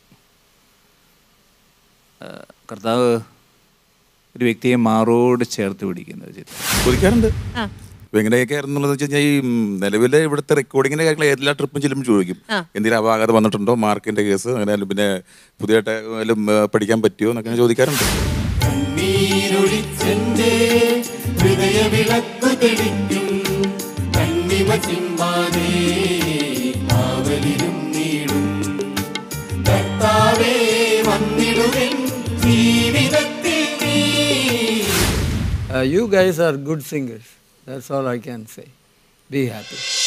ആ, കർത്താവ് ഒരു വ്യക്തിയെ മാറോട് ചേർത്ത് പിടിക്കുന്ന ഒരു ചിത്രം ചോദിക്കാറുണ്ട് ആ. ഇപ്പൊ എങ്ങനെയൊക്കെ ആയിരുന്നുള്ളത് വെച്ച് കഴിഞ്ഞാൽ ഈ ഉം, നിലവിലെ ഇവിടുത്തെ റെക്കോർഡിങ്ങിന്റെ കാര്യങ്ങൾ എല്ലാ ട്രിപ്പും ചെല്ലുമ്പോൾ ചോദിക്കും ആ. എന്തെങ്കിലും അപാകത വന്നിട്ടുണ്ടോ മാർക്കിന്റെ കേസ് അങ്ങനെ ആയാലും പിന്നെ പുതിയതായിട്ട് വല്ലതും, ഏ, പഠിക്കാൻ പറ്റുമോ എന്നൊക്കെ ചോദിക്കാറുണ്ട് നീരൊഴിച്ചെന്റെ ഹൃദയ വിളക്കു തെളിക്കും കണ്ണിമ ചിമ്മാതെ കാവലിലും നീടും കർത്താവേ വന്നിടുവൻ ജീവിതത്തിൽ നീ Uh, you guys are good singers. That's all I can say. Be happy.